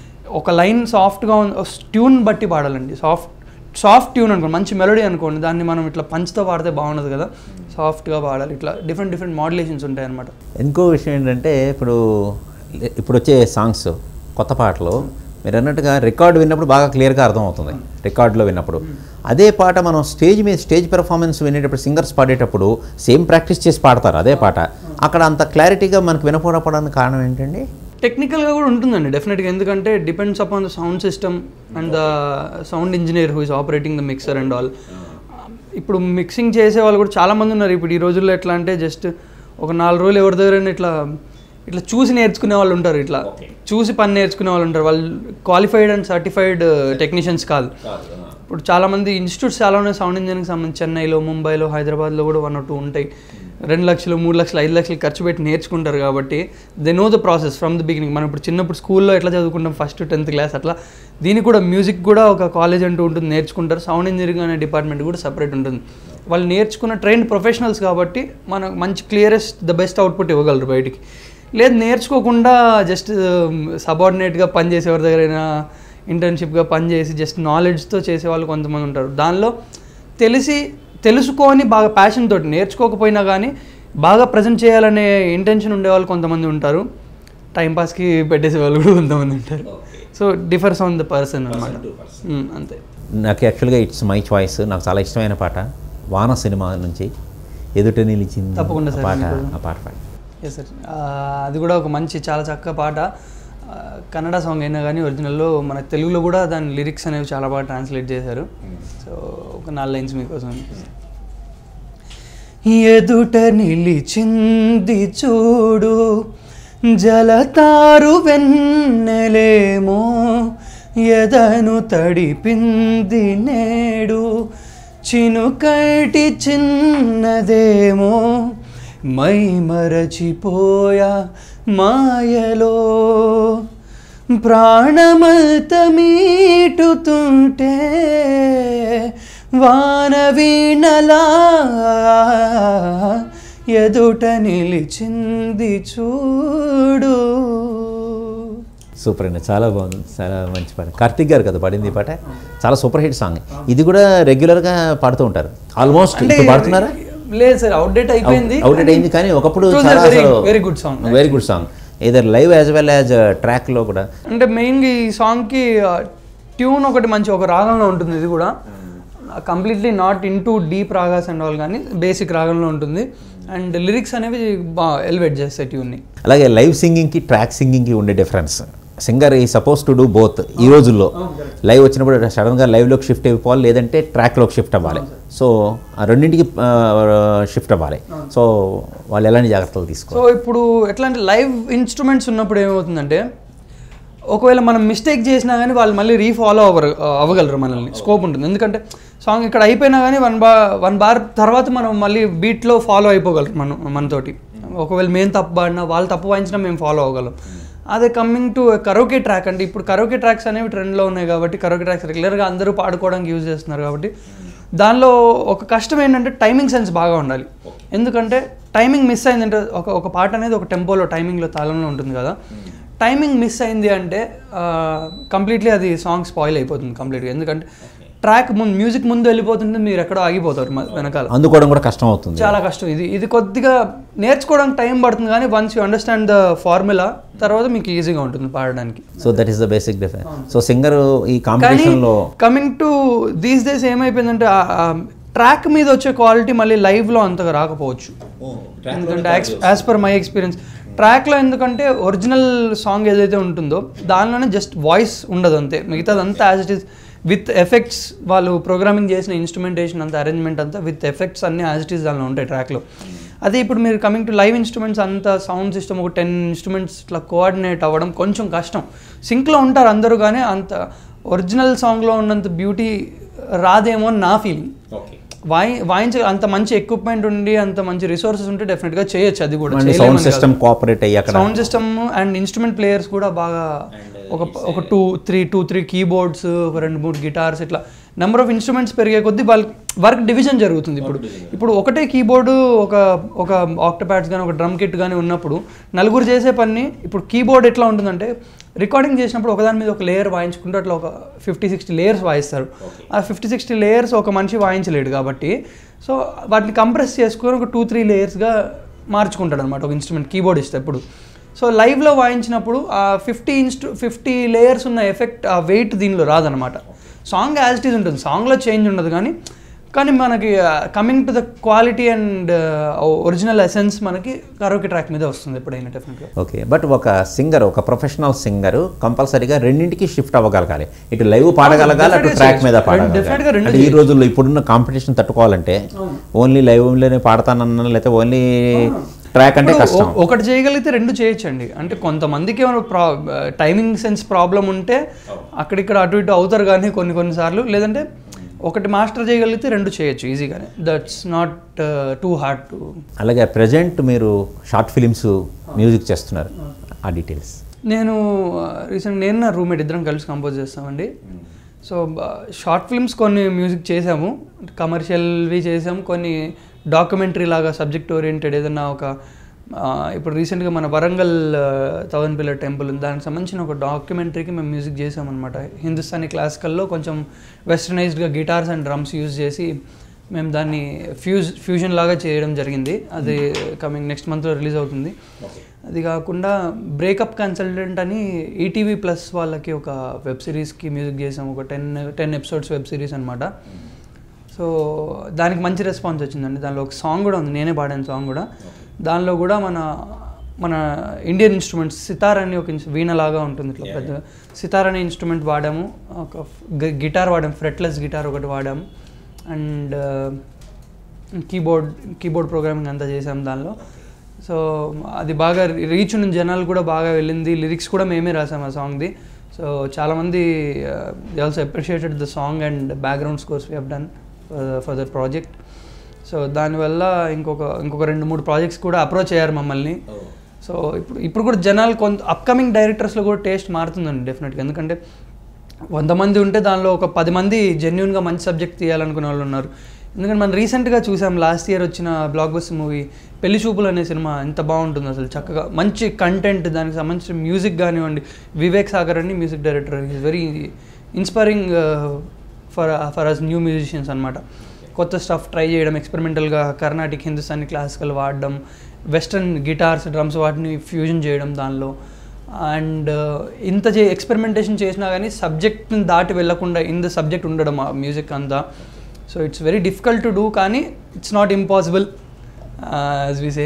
ఒక లైన్ సాఫ్ట్గా ట్యూన్ బట్టి పాడాలండి సాఫ్ట్ సాఫ్ట్ ట్యూన్ అనుకోండి మంచి మెలోడీ అనుకోండి దాన్ని మనం ఇట్లా పంచ్తో పాడితే బాగుండదు కదా సాఫ్ట్గా పాడాలి ఇట్లా డిఫరెంట్ డిఫరెంట్ మాడ్యులేషన్స్ ఉంటాయి అనమాట ఇంకో విషయం ఏంటంటే ఇప్పుడు ఇప్పుడు వచ్చే సాంగ్స్ కొత్త పాటలు మీరు అన్నట్టుగా రికార్డు విన్నప్పుడు బాగా క్లియర్గా అర్థమవుతుంది రికార్డులో విన్నప్పుడు అదే పాట మనం స్టేజ్ మీద స్టేజ్ పెర్ఫార్మెన్స్ వినేటప్పుడు సింగర్స్ పాడేటప్పుడు సేమ్ ప్రాక్టీస్ చేసి పాడతారు అదే పాట అక్కడ అంత క్లారిటీగా మనకు వినపడపడానికి కారణం ఏంటండి టెక్నికల్గా కూడా ఉంటుందండి డెఫినెట్గా ఎందుకంటే depends upon the sound system and the sound engineer who is operating the mixer and all ఇప్పుడు మిక్సింగ్ చేసే వాళ్ళు కూడా చాలా మంది ఉన్నారు ఇప్పుడు ఈ రోజుల్లో ఎట్లా అంటే జస్ట్ ఒక నాలుగు రోజులు ఎవరి దగ్గర ఇట్లా ఇట్లా చూసి నేర్చుకునే వాళ్ళు ఉంటారు ఇట్లా చూసి పని నేర్చుకునే వాళ్ళు ఉంటారు వాళ్ళు క్వాలిఫైడ్ అండ్ సర్టిఫైడ్ టెక్నీషియన్స్ కాదు ఇప్పుడు చాలామంది ఇన్స్టిట్యూట్స్ చాలా ఉన్నాయి సౌండ్ ఇంజనీరింగ్ సంబంధించి చెన్నైలో ముంబైలో హైదరాబాద్లో కూడా వన్ టూ ఉంటాయి రెండు లక్షలు మూడు లక్షలు ఐదు లక్షలు ఖర్చు పెట్టి నేర్చుకుంటారు కాబట్టి they know the process from the beginning మనం ఇప్పుడు చిన్నప్పుడు స్కూల్లో ఎట్లా చదువుకుంటాం ఫస్ట్ టెన్త్ క్లాస్ అట్లా దీనికి కూడా మ్యూజిక్ కూడా ఒక కాలేజ్ అంటూ ఉంటుంది నేర్చుకుంటారు సౌండ్ ఇంజనీరింగ్ అనే డిపార్ట్మెంట్ కూడా సపరేట్ ఉంటుంది వాళ్ళు నేర్చుకున్న ట్రైన్ ప్రొఫెషనల్స్ కాబట్టి మనకు మంచి క్లియరెస్ట్ ద బెస్ట్ అవుట్పుట్ ఇవ్వగలరు బయటికి లేదు నేర్చుకోకుండా జస్ట్ సబార్డినేట్గా పనిచేసే ఎవరి దగ్గరైనా ఇంటర్న్షిప్గా పనిచేసి జస్ట్ నాలెడ్జ్తో చేసే వాళ్ళు కొంతమంది ఉంటారు దానిలో తెలిసి తెలుసుకొని బాగా ప్యాషన్ తోటి నేర్చుకోకపోయినా కానీ బాగా ప్రజెంట్ చేయాలనే ఇంటెన్షన్ ఉండే వాళ్ళు కొంతమంది ఉంటారు టైంపాస్కి పెట్టేసే వాళ్ళు కూడా కొంతమంది ఉంటారు so differs on the person అనమాట అంతే నాకు యాక్చువల్గా ఇట్స్ మై చాయిస్ నాకు చాలా ఇష్టమైన పాట వాన సినిమా నుంచి ఎదుట నిలిచింది తప్పకుండా ఆ సార్, పాట మీకు- ఆ పాట పాడి ఎస్ సార్ అది కూడా ఒక మంచి చాలా చక్కగా పాట ఆ, కన్నడ సాంగ్ అయినా కానీ ఒరిజినల్లో మన తెలుగులో కూడా దాని లిరిక్స్ అనేవి చాలా బాగా ట్రాన్స్లేట్ చేశారు సో ఒక నాలుగు లైన్స్ మీకోసం ఎదుట నిలిచింది చూడు జలతారు వెన్నెలేమో ఎదను తడిపింది నేడు చినుకటి చిన్నదేమో మై మరచిపోయా మాయలో ప్రాణమత మీటుతుంటే వాన వీణలా ఎదుట నిలిచింది చూడు సూపర్ అండి చాలా బాగుంది చాలా మంచి పాట కార్తిక్ గారు కదా పాడింది ఈ పాట చాలా సూపర్ హిట్ సాంగ్ ఇది కూడా రెగ్యులర్గా పాడుతూ ఉంటారు ఆల్మోస్ట్ ఇప్పుడు పాడుతున్నారా లేదు సార్ అవుట్డేట్ అయిపోయింది అవుట్డేట్ అయింది కానీ ఒకప్పుడు It was a చాలా very- అసలు very good song, very good song either live as well as ట్రాక్లో కూడా అంటే మెయిన్గా ఈ సాంగ్కి ట్యూన్ ఒకటి మంచి ఒక రాగంలో ఉంటుంది ఇది కూడా completely not into deep ragas and all కానీ బేసిక్ రాగంలో ఉంటుంది అండ్ లిరిక్స్ అనేవి బాగా ఎలివేట్ చేస్తాయి ట్యూన్ని అలాగే లైవ్ సింగింగ్కి ట్రాక్ సింగింగ్కి ఉండే డిఫరెన్స్ సింగర్ ఈ సపోజ్ టు డూ బోత్ ఈ రోజుల్లో లైవ్ వచ్చినప్పుడు సడన్గా లైవ్లోకి షిఫ్ట్ అయిపోవాలి లేదంటే ట్రాక్లోకి షిఫ్ట్ అవ్వాలి సో ఆ రెండింటికి షిఫ్ట్ అవ్వాలి సో వాళ్ళు ఎలాంటి జాగ్రత్తలు తీసుకోవాలి సో ఇప్పుడు ఎట్లా అంటే లైవ్ ఇన్స్ట్రుమెంట్స్ ఉన్నప్పుడు ఏమవుతుందంటే ఒకవేళ మనం మిస్టేక్ చేసినా కానీ వాళ్ళు మళ్ళీ రీఫాలో అవ్వరు అవ్వగలరు మనల్ని స్కోప్ ఉంటుంది ఎందుకంటే సాంగ్ ఇక్కడ అయిపోయినా కానీ వన్ బా వన్ బార్ తర్వాత మనం మళ్ళీ బీట్లో ఫాలో అయిపోగలరు మనం మనతోటి ఒకవేళ మేము తప్పు పాడినా వాళ్ళు తప్పు వాయించినా మేము ఫాలో అవ్వగలం అదే కమింగ్ టు కరోకే ట్రాక్ అంటే ఇప్పుడు కరోకే ట్రాక్స్ అనేవి ట్రెండ్లో ఉన్నాయి కాబట్టి కరోకే ట్రాక్స్ రెగ్యులర్గా అందరూ పాడుకోవడానికి యూజ్ చేస్తున్నారు కాబట్టి దానిలో ఒక కష్టం ఏంటంటే టైమింగ్ సెన్స్ బాగా ఉండాలి ఎందుకంటే టైమింగ్ మిస్ అయిందంటే ఒక ఒక పాట అనేది ఒక టెంపోలో టైమింగ్లో తాళంలో ఉంటుంది కదా టైమింగ్ మిస్ అయింది అంటే కంప్లీట్లీ అది సాంగ్ స్పాయిల్ అయిపోతుంది కంప్లీట్గా ఎందుకంటే ట్రాక్ ముందు మ్యూజిక్ ముందు వెళ్ళిపోతుంటే మీరు ఎక్కడో ఆగిపోతారు మ- వెనకాల అందుకోవడం కూడా కష్టం అవుతుంది చాలా కష్టం ఇది ఇది కొద్దిగా నేర్చుకోవడానికి టైం పడుతుంది కానీ once you understand the formula తర్వాత మీకు ఈజీగా ఉంటుంది పాడడానికి so that is the basic difference so singer ఈ కానీ కాంపిటీషన్లో కమింగ్ టు దీస్ డేస్ ఏమైపోయిందంటే ట్రాక్ మీద వచ్చే క్వాలిటీ మళ్ళీ లైవ్లో అంతగా రాకపోవచ్చు ఎందుకంటే యాజ్ పర్ మై ఎక్స్పీరియన్స్ ట్రాక్లో ఎందుకంటే ఒరిజినల్ సాంగ్ ఏదైతే ఉంటుందో దానిలోనే జస్ట్ వాయిస్ ఉండదు అంతే మిగతాదంతా as it is with effects వాళ్ళు ప్రోగ్రామింగ్ చేసిన ఇన్స్ట్రుమెంటేషన్ అంతా అరేంజ్మెంట్ అంతా విత్ ఎఫెక్ట్స్ అన్ని యాజ్ ఇట్ ఈస్ దానిలో ఉంటాయి ట్రాక్లో అదే ఇప్పుడు మీరు కమింగ్ టు లైవ్ ఇన్స్ట్రుమెంట్స్ అంత సౌండ్ సిస్టమ్ ఒక టెన్ ఇన్స్ట్రుమెంట్స్ ఇట్లా కోఆర్డినేట్ అవ్వడం కొంచెం కష్టం సింక్లో ఉంటారు అందరూ కానీ అంత ఒరిజినల్ సాంగ్లో ఉన్నంత బ్యూటీ రాదేమో అని నా ఫీలింగ్ వాయి వాయించ అంత మంచి ఎక్విప్మెంట్ ఉండి అంత మంచి రిసోర్సెస్ ఉంటే డెఫినెట్గా చేయొచ్చు అది కూడా సౌండ్ చేయలేమని కాదు. సిస్టమ్ కోఆపరేట్ అయ్యి అక్కడ sound system and instrument players కూడా బాగా ఒక ఒక two three two three keyboards ఒక రెండు మూడు గిటార్స్ ఇట్లా నెంబర్ ఆఫ్ ఇన్స్ట్రుమెంట్స్ పెరిగే కొద్దీ వాళ్ళ వర్క్ డివిజన్ జరుగుతుంది ఇప్పుడు ఇప్పుడు ఒకటే కీబోర్డు ఒక ఒక ఆక్టోప్యాడ్స్ కానీ ఒక డ్రమ్ కిట్ కానీ ఉన్నప్పుడు నలుగురు చేసే పని ఇప్పుడు కీబోర్డ్ ఎట్లా ఉంటుందంటే రికార్డింగ్ చేసినప్పుడు ఒకదాని మీద ఒక లేయర్ వాయించుకుంటూ అట్లా ఒక ఫిఫ్టీ సిక్స్టీ లేయర్స్ వాయిస్తారు ఆ ఫిఫ్టీ సిక్స్టీ లేయర్స్ ఒక మనిషి వాయించలేడు కాబట్టి సో వాటిని కంప్రెస్ చేసుకొని ఒక టూ త్రీ లేయర్స్గా మార్చుకుంటాడు అనమాట ఒక ఇన్స్ట్రుమెంట్ కీబోర్డ్ ఇస్తే ఇప్పుడు సో లైవ్లో వాయించినప్పుడు ఆ ఫిఫ్టీ ఇన్స్ట్రు ఫిఫ్టీ లేయర్స్ ఉన్న ఎఫెక్ట్ ఆ వెయిట్ దీనిలో రాదనమాట సాంగ్ యాజ్ ఇట్ ఈజ్ ఉంటుంది సాంగ్లో చేంజ్ ఉండదు కానీ కానీ మనకి coming to the quality and original essence మనకి కరోకి ట్రాక్ మీద వస్తుంది ఎప్పుడైనా డెఫినెట్గా ఓకే బట్ ఒక సింగర్ ఒక ప్రొఫెషనల్ సింగర్ కంపల్సరీగా రెండింటికి షిఫ్ట్ అవ్వగలగాలి ఇటు లైవ్ పాడగలగాలి అటు definitely ట్రాక్ మీద చేయొచ్చు. పాడగలగాలి definitely గా రెండు అంటే ఈ రోజుల్లో ఇప్పుడున్న కాంపిటీషన్ తట్టుకోవాలంటే ఓన్లీ లైవ్లోనే పాడతానన్నా లేకపోతే ఓన్లీ ట్రాక్ అంటే ఇప్పుడు కష్టం ఒ- ఒకటి చేయగలిగితే రెండు చేయొచ్చండి అంటే కొంతమందికి ఏమైనా ప్రా టైమింగ్ సెన్స్ ప్రాబ్లం ఉంటే అక్కడిక్కడ అటు ఇటు అవుతారు కానీ కొన్ని కొన్నిసార్లు లేదంటే ఒకటి మాస్టర్ చేయగలిగితే రెండు చేయొచ్చు ఈజీగానే that's not too hard to అలాగే ప్రజెంట్ మీరు షార్ట్ ఫిలిమ్స్ మ్యూజిక్ చేస్తున్నారు ఆ డీటెయిల్స్ నేను రీసెంట్ నేను నా రూమ్మేట్ ఇద్దరం కలిసి కంపోజ్ చేస్తామండి సో షార్ట్ ఫిల్మ్స్ కొన్ని మ్యూజిక్ చేసాము కమర్షియల్వి చేసాము కొన్ని డాక్యుమెంటరీ లాగా సబ్జెక్ట్ ఓరియంటెడ్ ఏదన్నా ఒక ఆ, ఇప్పుడు రీసెంట్గా మన వరంగల్ థౌజండ్ పిల్లర్ టెంపుల్ ఉంది దానికి సంబంధించిన ఒక డాక్యుమెంటరీకి మేము మ్యూజిక్ చేసామన్నమాట హిందుస్థానీ క్లాసికల్లో కొంచెం వెస్టర్నైజ్డ్గా గిటార్స్ అండ్ డ్రమ్స్ యూజ్ చేసి మేము దాన్ని ఫ్యూజ్ ఫ్యూజన్ లాగా చేయడం జరిగింది అది కమింగ్ నెక్స్ట్ మంత్లో రిలీజ్ అవుతుంది అది కాకుండా బ్రేకప్ కన్సల్టెంట్ అని ఈటీవీ ప్లస్ వాళ్ళకి ఒక వెబ్ సిరీస్కి మ్యూజిక్ చేసాం ఒక ten ten episodes web series అనమాట సో దానికి మంచి రెస్పాన్స్ వచ్చిందండి దానిలో ఒక సాంగ్ కూడా ఉంది నేనే పాడాను సాంగ్ కూడా దానిలో కూడా మన మన ఇండియన్ ఇన్స్ట్రుమెంట్స్ సితార్ అని ఒక ఇన్స్- వీణలాగా ఉంటుంది ఇట్లా పెద్ద సితార్ అనే ఇన్స్ట్రుమెంట్ వాడాము ఒక గిటార్ వాడాము ఫ్రెట్లెస్ గిటార్ ఒకటి వాడాము అండ్ కీబోర్డ్ కీబోర్డ్ ప్రోగ్రామింగ్ అంతా చేసాం దానిలో సో అది బాగా రీచ్ ఉన్న జనాలు కూడా బాగా వెళ్ళింది లిరిక్స్ కూడా మేమే రాసాం ఆ సాంగ్ది సో చాలామంది they also appreciated the song and background scores we have done for the project so దానివల్ల ఇంకొక ఇంకొక రెండు మూడు ప్రాజెక్ట్స్ కూడా అప్రోచ్ అయ్యారు మమ్మల్ని సో ఇప్పుడు ఇప్పుడు కూడా జనాలు కొంత అప్కమింగ్ డైరెక్టర్స్లో కూడా టేస్ట్ మారుతుందండి డెఫినెట్గా ఎందుకంటే వంద మంది ఉంటే దానిలో ఒక పది మంది జెన్యున్గా మంచి సబ్జెక్ట్ తీయాలనుకునే వాళ్ళు ఉన్నారు ఎందుకంటే మనం రీసెంట్గా చూసాం లాస్ట్ ఇయర్ వచ్చిన black bus movie Pelli Choopulu అనే సినిమా ఎంత బాగుంటుంది అసలు చక్కగా మంచి కంటెంట్ దానికి సంబంధించిన మ్యూజిక్ కానివ్వండి వివేక్ సాగర్ అని music director is very inspiring for for us new musicians అనమాట కొత్త స్టఫ్ ట్రై చేయడం ఎక్స్పెరిమెంటల్గా కర్ణాటిక్ హిందుస్థానీ క్లాసికల్ వాడడం వెస్ట్రన్ గిటార్స్ డ్రమ్స్ వాటిని ఫ్యూజన్ చేయడం దానిలో అండ్ ఇంత చే ఎక్స్పెరిమెంటేషన్ చేసినా కానీ సబ్జెక్ట్ని దాటి వెళ్ళకుండా ఇన్ ద సబ్జెక్ట్ ఉండడం ఆ మ్యూజిక్ అంతా so it's very difficult to do కానీ it's not impossible as we say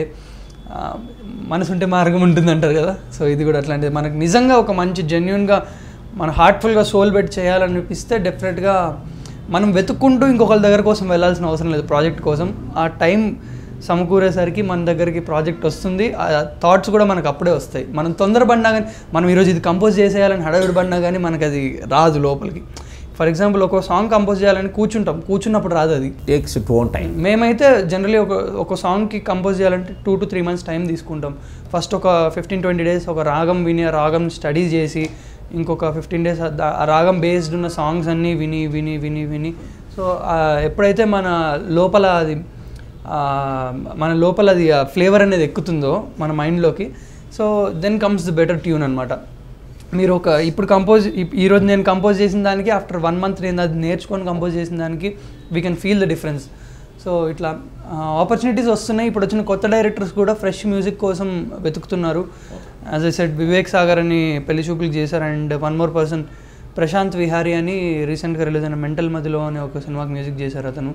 మనసు ఉంటే మార్గం ఉంటుంది అంటారు కదా సో ఇది కూడా అట్లాంటిది మనకు నిజంగా ఒక మంచి జెన్యున్గా మన హార్ట్ఫుల్గా సోల్ పెట్టి చేయాలనిపిస్తే డెఫినెట్గా మనం వెతుక్కుంటూ ఇంకొకరి దగ్గర కోసం వెళ్ళాల్సిన అవసరం లేదు ప్రాజెక్ట్ కోసం ఆ టైం సమకూరేసరికి మన దగ్గరికి ప్రాజెక్ట్ వస్తుంది ఆ థాట్స్ కూడా మనకు అప్పుడే వస్తాయి మనం తొందరపడినా కానీ మనం ఈరోజు ఇది కంపోజ్ చేసేయాలని హడావిడి పడినా కానీ మనకు అది రాదు లోపలికి ఫర్ ఎగ్జాంపుల్ ఒక సాంగ్ కంపోజ్ చేయాలని కూర్చుంటాం కూర్చున్నప్పుడు రాదు అది టేక్స్ టు ఓన్ టైం మేమైతే జనరలీ ఒక ఒక సాంగ్కి కంపోజ్ చేయాలంటే two to three months time తీసుకుంటాం ఫస్ట్ ఒక ఫిఫ్టీన్ ట్వంటీ డేస్ ఒక రాగం విని ఆ రాగం స్టడీ చేసి ఇంకొక ఫిఫ్టీన్ డేస్ ఆ రాగం బేస్డ్ ఉన్న సాంగ్స్ అన్నీ విని విని విని విని సో ఎప్పుడైతే మన లోపల అది ఆ, మన లోపల అది ఫ్లేవర్ అనేది ఎక్కుతుందో మన మైండ్లోకి so then comes the better tune అనమాట మీరు ఒక ఇప్పుడు కంపోజ్ ఈరోజు నేను కంపోజ్ చేసిన దానికి ఆఫ్టర్ వన్ మంత్ నేను అది నేర్చుకొని కంపోజ్ చేసిన దానికి we can feel the difference so ఇట్లా ఆపర్చునిటీస్ వస్తున్నాయి ఇప్పుడు వచ్చిన కొత్త డైరెక్టర్స్ కూడా ఫ్రెష్ మ్యూజిక్ కోసం వెతుకుతున్నారు as I said Vivek Sagar అని పెళ్లి చూపులకు చేశారు and one more person Prashanth Vihari అని రీసెంట్గా రిలీజ్ అయిన మెంటల్ మధ్యలో అనే ఒక సినిమాకి మ్యూజిక్ చేశారు అతను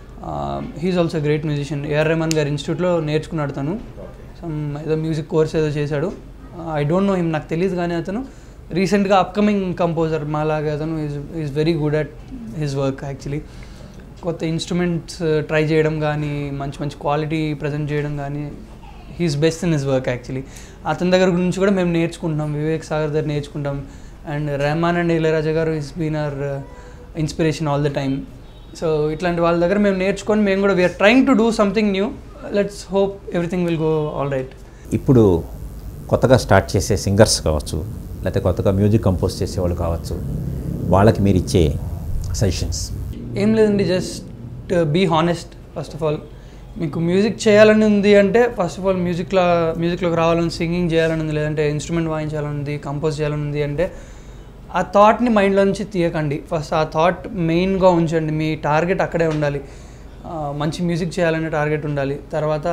he is also great musician AR Rahman గారి ఇన్స్టిట్యూట్లో నేర్చుకున్నాడు తను సమ్ ఏదో మ్యూజిక్ కోర్స్ ఏదో చేశాడు ఐ డోంట్ నో హిమ్ నాకు తెలియదు కానీ అతను రీసెంట్గా అప్కమింగ్ కంపోజర్ మాలాగా అతను is is very good at his work actually కొత్త ఇన్స్ట్రుమెంట్స్ ట్రై చేయడం కానీ మంచి మంచి క్వాలిటీ ప్రజెంట్ చేయడం కానీ he is best in his work actually అతని దగ్గర గురించి కూడా మేము నేర్చుకుంటున్నాం వివేక్ సాగర్ దగ్గర నేర్చుకుంటాం and Rahman and Ilaiyaraaja garu is been our inspiration all the time so ఇట్లాంటి వాళ్ళ దగ్గర మేము నేర్చుకొని మేము కూడా we are trying to do something new let's hope everything will go all right ఇప్పుడు కొత్తగా స్టార్ట్ చేసే సింగర్స్ కావచ్చు లేకపోతే కొత్తగా మ్యూజిక్ కంపోజ్ చేసేవాళ్ళు కావచ్చు వాళ్ళకి మీరు ఇచ్చే సజెషన్స్ ఏం లేదండి just be honest first of all మీకు మ్యూజిక్ చేయాలని ఉంది అంటే ఫస్ట్ ఆఫ్ ఆల్ మ్యూజిక్లో మ్యూజిక్లోకి రావాలని సింగింగ్ చేయాలని ఉంది లేదంటే ఇన్స్ట్రుమెంట్ వాయించాలని ఉంది కంపోజ్ చేయాలని ఉంది అంటే ఆ థాట్ని మైండ్లో నుంచి తీయకండి ఫస్ట్ ఆ థాట్ మెయిన్గా ఉంచండి మీ టార్గెట్ అక్కడే ఉండాలి ఆ, మంచి మ్యూజిక్ చేయాలనే టార్గెట్ ఉండాలి తర్వాత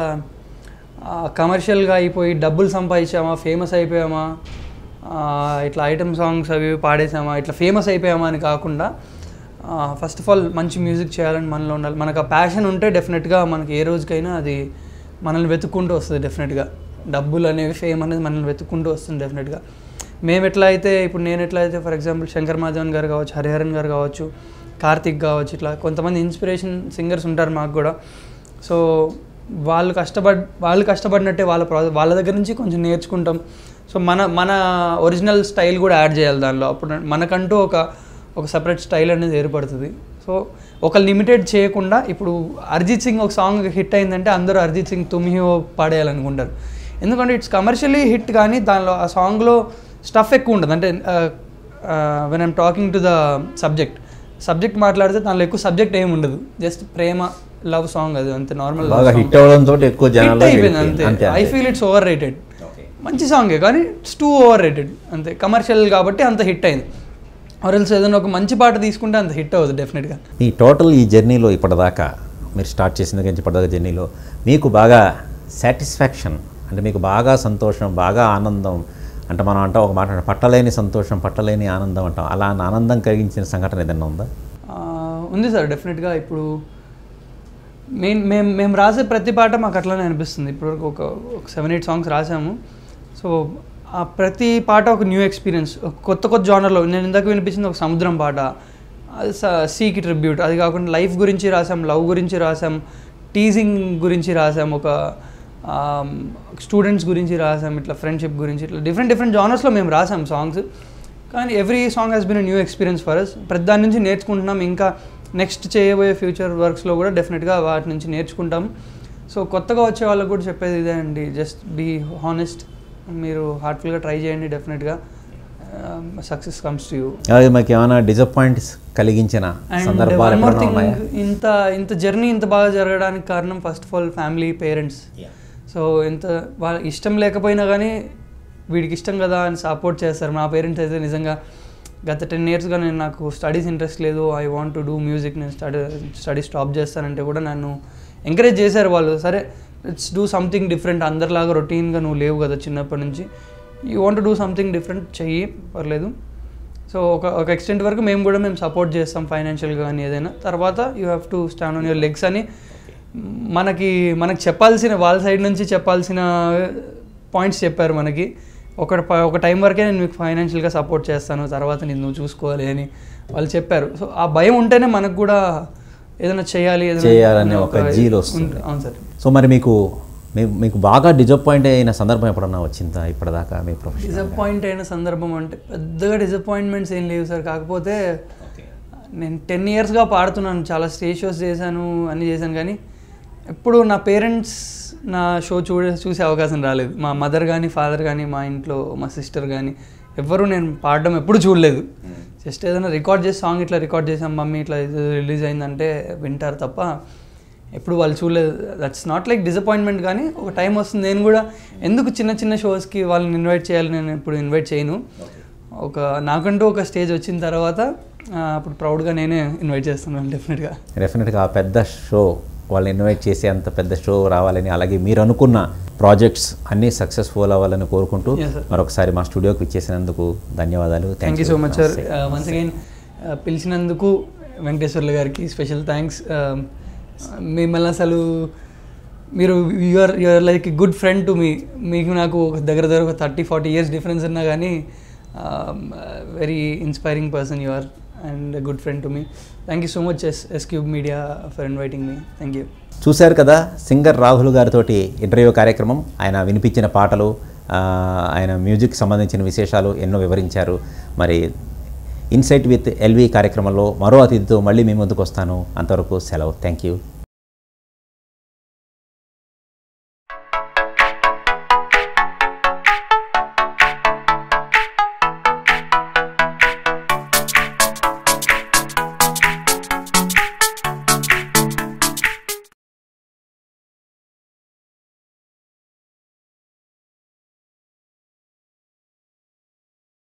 కమర్షియల్గా అయిపోయి డబ్బులు సంపాదించామా ఫేమస్ అయిపోయామా ఆ, ఇట్లా ఐటమ్ సాంగ్స్ అవి ఇవి పాడేసామా ఇట్లా ఫేమస్ అయిపోయామా అని కాకుండా ఫస్ట్ ఆఫ్ ఆల్ మంచి మ్యూజిక్ చేయాలని మనలో ఉండాలి మనకు ఆ ప్యాషన్ ఉంటే డెఫినెట్గా మనకి ఏ రోజుకైనా అది మనల్ని వెతుక్కుంటూ వస్తుంది డెఫినెట్గా డబ్బులు అనేవి ఫేమ్ అనేది మనల్ని వెతుక్కుంటూ వస్తుంది డెఫినెట్గా మేము ఎట్లా అయితే ఇప్పుడు నేను ఎట్లా అయితే ఫర్ ఎగ్జాంపుల్ శంకర్ మాధవన్ గారు కావచ్చు హరిహరన్ గారు కావచ్చు కార్తిక్ కావచ్చు ఇట్లా కొంతమంది ఇన్స్పిరేషన్ సింగర్స్ ఉంటారు మాకు కూడా సో వాళ్ళు కష్టపడ్ వాళ్ళు కష్టపడినట్టే వాళ్ళ ప్రా వాళ్ళ దగ్గర నుంచి కొంచెం నేర్చుకుంటాం సో మన మన ఒరిజినల్ స్టైల్ కూడా యాడ్ చేయాలి దానిలో అప్పుడు మనకంటూ ఒక ఒక సపరేట్ స్టైల్ అనేది ఏర్పడుతుంది సో ఒక లిమిటెడ్ చేయకుండా ఇప్పుడు అరిజిత్ సింగ్ ఒక సాంగ్ హిట్ అయిందంటే అందరూ అరిజిత్ సింగ్ తుమ్హి ఓ పాడేయాలనుకుంటారు ఎందుకంటే ఇట్స్ కమర్షియలీ హిట్ కానీ దానిలో ఆ సాంగ్లో స్టఫ్ ఎక్కువ ఉండదు అంటే when I'm talking to the subject subject మాట్లాడితే దానిలో ఎక్కువ సబ్జెక్ట్ ఏమి ఉండదు జస్ట్ ప్రేమ లవ్ సాంగ్ అది అంతే నార్మల్ బాగా హిట్ అవ్వడంతో ఎక్కువ జనాలు అయిపోయింది అంతే అంతే I feel it's overrated మంచి సాంగే కానీ ఇట్స్ టూ ఓవర్ రేటెడ్ అంతే కమర్షియల్ కాబట్టి అంత హిట్ అయింది ఆర్ఎల్స్ ఏదైనా ఒక మంచి పాట తీసుకుంటే అంత హిట్ అవ్వదు డెఫినెట్గా ఈ టోటల్ ఈ జర్నీలో ఇప్పటిదాకా మీరు స్టార్ట్ చేసిన దగ్గర నుంచి ఇప్పటిదాకా జర్నీలో మీకు బాగా సాటిస్ఫాక్షన్ అంటే మీకు బాగా సంతోషం బాగా ఆనందం అంటే మనం అంటాం ఒక మాట అంటాం, పట్టలేని సంతోషం పట్టలేని ఆనందం అంటాం అలా ఆనందం కలిగించిన సంఘటన ఏదైనా ఉందా ఆ, ఉంది సార్ డెఫినెట్గా ఇప్పుడు మెయిన్ మేము మేము రాసే ప్రతి పాట మాకు అట్లానే అనిపిస్తుంది ఇప్పటివరకు ఒక ఒక సెవెన్ ఎయిట్ సాంగ్స్ రాసాము సో ఆ ప్రతి పాట ఒక న్యూ ఎక్స్పీరియన్స్ కొత్త కొత్త జానర్లో నేను ఇందాక వినిపించింది ఒక సముద్రం పాట అది సీకి ట్రిబ్యూట్ అది కాకుండా లైఫ్ గురించి రాసాం లవ్ గురించి రాసాం టీజింగ్ గురించి రాసాం ఒక స్టూడెంట్స్ గురించి రాసాం ఇట్లా ఫ్రెండ్షిప్ గురించి ఇట్లా డిఫరెంట్ డిఫరెంట్ జానర్స్లో మేము రాసాం సాంగ్స్ కానీ every song has been new experience for us ప్రతి దాని నుంచి నేర్చుకుంటున్నాం ఇంకా నెక్స్ట్ చేయబోయే ఫ్యూచర్ వర్క్స్లో కూడా డెఫినెట్గా వాటి నుంచి నేర్చుకుంటాం సో కొత్తగా వచ్చే వాళ్ళకు కూడా చెప్పేది ఇదే అండి జస్ట్ బీ హానెస్ట్ మీరు హార్ట్ఫుల్గా ట్రై చేయండి డెఫినెట్గా సక్సెస్ కమ్స్ టు యూ అలాగే మాకు ఏమైనా డిసప్పాయింట్స్ కలిగించిన అండ్ సందర్భాలు వన్ మోర్ ఎప్పుడైనా థింగ్ ఉన్నాయా ఇంత ఇంత జర్నీ ఇంత బాగా జరగడానికి కారణం first of all family parents so ఇంత వాళ్ళ ఇష్టం లేకపోయినా కానీ వీడికి ఇష్టం కదా అని సపోర్ట్ చేస్తారు మా పేరెంట్స్ అయితే నిజంగా గత టెన్ ఇయర్స్గా నేను నాకు స్టడీస్ ఇంట్రెస్ట్ లేదు I want to do music నేను స్టడీ స్టడీ స్టాప్ చేస్తానంటే కూడా నన్ను ఎంకరేజ్ చేశారు వాళ్ళు సరే ఇట్స్ డూ సంథింగ్ డిఫరెంట్ అందరిలాగా రొటీన్గా నువ్వు లేవు కదా చిన్నప్పటి నుంచి you want do something different చెయ్యి పర్లేదు సో ఒక ఒక ఎక్స్టెంట్ వరకు మేము కూడా మేము సపోర్ట్ చేస్తాం ఫైనాన్షియల్గా కానీ ఏదైనా తర్వాత you have to stand on your legs అని మనకి మనకు చెప్పాల్సిన వాళ్ళ సైడ్ నుంచి చెప్పాల్సిన పాయింట్స్ చెప్పారు మనకి ఒక ప- ఒక టైం వరకే నేను మీకు ఫైనాన్షియల్గా సపోర్ట్ చేస్తాను తర్వాత నేను నువ్వు చూసుకోవాలి అని వాళ్ళు చెప్పారు సో ఆ భయం ఉంటేనే మనకు కూడా ఏదైనా చేయాలి ఏదైనా చేయాలనే ఒక జీల్ వస్తుంది. ఉంట- అవును సార్ సో మరి మీకు మీ- మీకు బాగా డిజపాయింట్ అయిన సందర్భం ఎప్పుడన్నా వచ్చిందా ఇప్పటిదాకా మీ ప్రొఫెషన్ డిసప్పాయింట్ అయిన సందర్భం అంటే పెద్దగా డిసప్పాయింట్మెంట్స్ ఏం లేవు సార్ కాకపోతే నేను టెన్ ఇయర్స్గా పాడుతున్నాను చాలా స్టేజ్ షోస్ చేశాను అన్నీ చేశాను కానీ ఎప్పుడు నా పేరెంట్స్ నా షో చూడ చూసే అవకాశం రాలేదు మా మదర్ కానీ ఫాదర్ కానీ మా ఇంట్లో మా సిస్టర్ కానీ ఎవ్వరూ నేను పాడడం ఎప్పుడు చూడలేదు జస్ట్ ఏదైనా రికార్డ్ చేసి సాంగ్ ఇట్లా రికార్డ్ చేసాం మమ్మీ ఇట్లా రిలీజ్ అయిందంటే వింటారు తప్ప ఎప్పుడు వాళ్ళు చూడలేదు దట్స్ నాట్ లైక్ డిసప్పాయింట్మెంట్ కానీ ఒక టైం వస్తుంది నేను కూడా ఎందుకు చిన్న చిన్న షోస్కి వాళ్ళని ఇన్వైట్ చేయాలి నేను ఇప్పుడు ఇన్వైట్ చేయను ఒక నాకంటూ ఒక స్టేజ్ వచ్చిన తర్వాత ఆ, అప్పుడు ప్రౌడ్గా నేనే ఇన్వైట్ చేస్తున్నాను డెఫినెట్గా డెఫినెట్గా ఆ పెద్ద షో వాళ్ళని ఇన్వైట్ చేసే అంత పెద్ద షో రావాలని అలాగే మీరు అనుకున్న ప్రాజెక్ట్స్ అన్నీ సక్సెస్ఫుల్ అవ్వాలని కోరుకుంటూ Yes, sir. మరొకసారి మా స్టూడియోకి ఇచ్చేసినందుకు ధన్యవాదాలు thank you so much sir once again పిలిచినందుకు వెంకటేశ్వర్లు గారికి స్పెషల్ థ్యాంక్స్ మిమ్మల్ని అసలు మీరు you are you are like good friend to me మీకు నాకు ఒక దగ్గర దగ్గర ఒక థర్టీ ఫార్టీ ఇయర్స్ డిఫరెన్స్ ఉన్నా కానీ very inspiring person you are and good friend to me thank you so much S S Cube Media for inviting me thank you చూశారు కదా సింగర్ రాహుల్ గారితో ఇంటర్వ్యూ కార్యక్రమం ఆయన వినిపించిన పాటలు ఆ, ఆయన మ్యూజిక్ సంబంధించిన విశేషాలు ఎన్నో వివరించారు మరి ఇన్సైట్ విత్ ఎల్వి కార్యక్రమంలో మరో అతిథితో మళ్ళీ మీ ముందుకు వస్తాను అంతవరకు సెలవు థ్యాంక్ యూ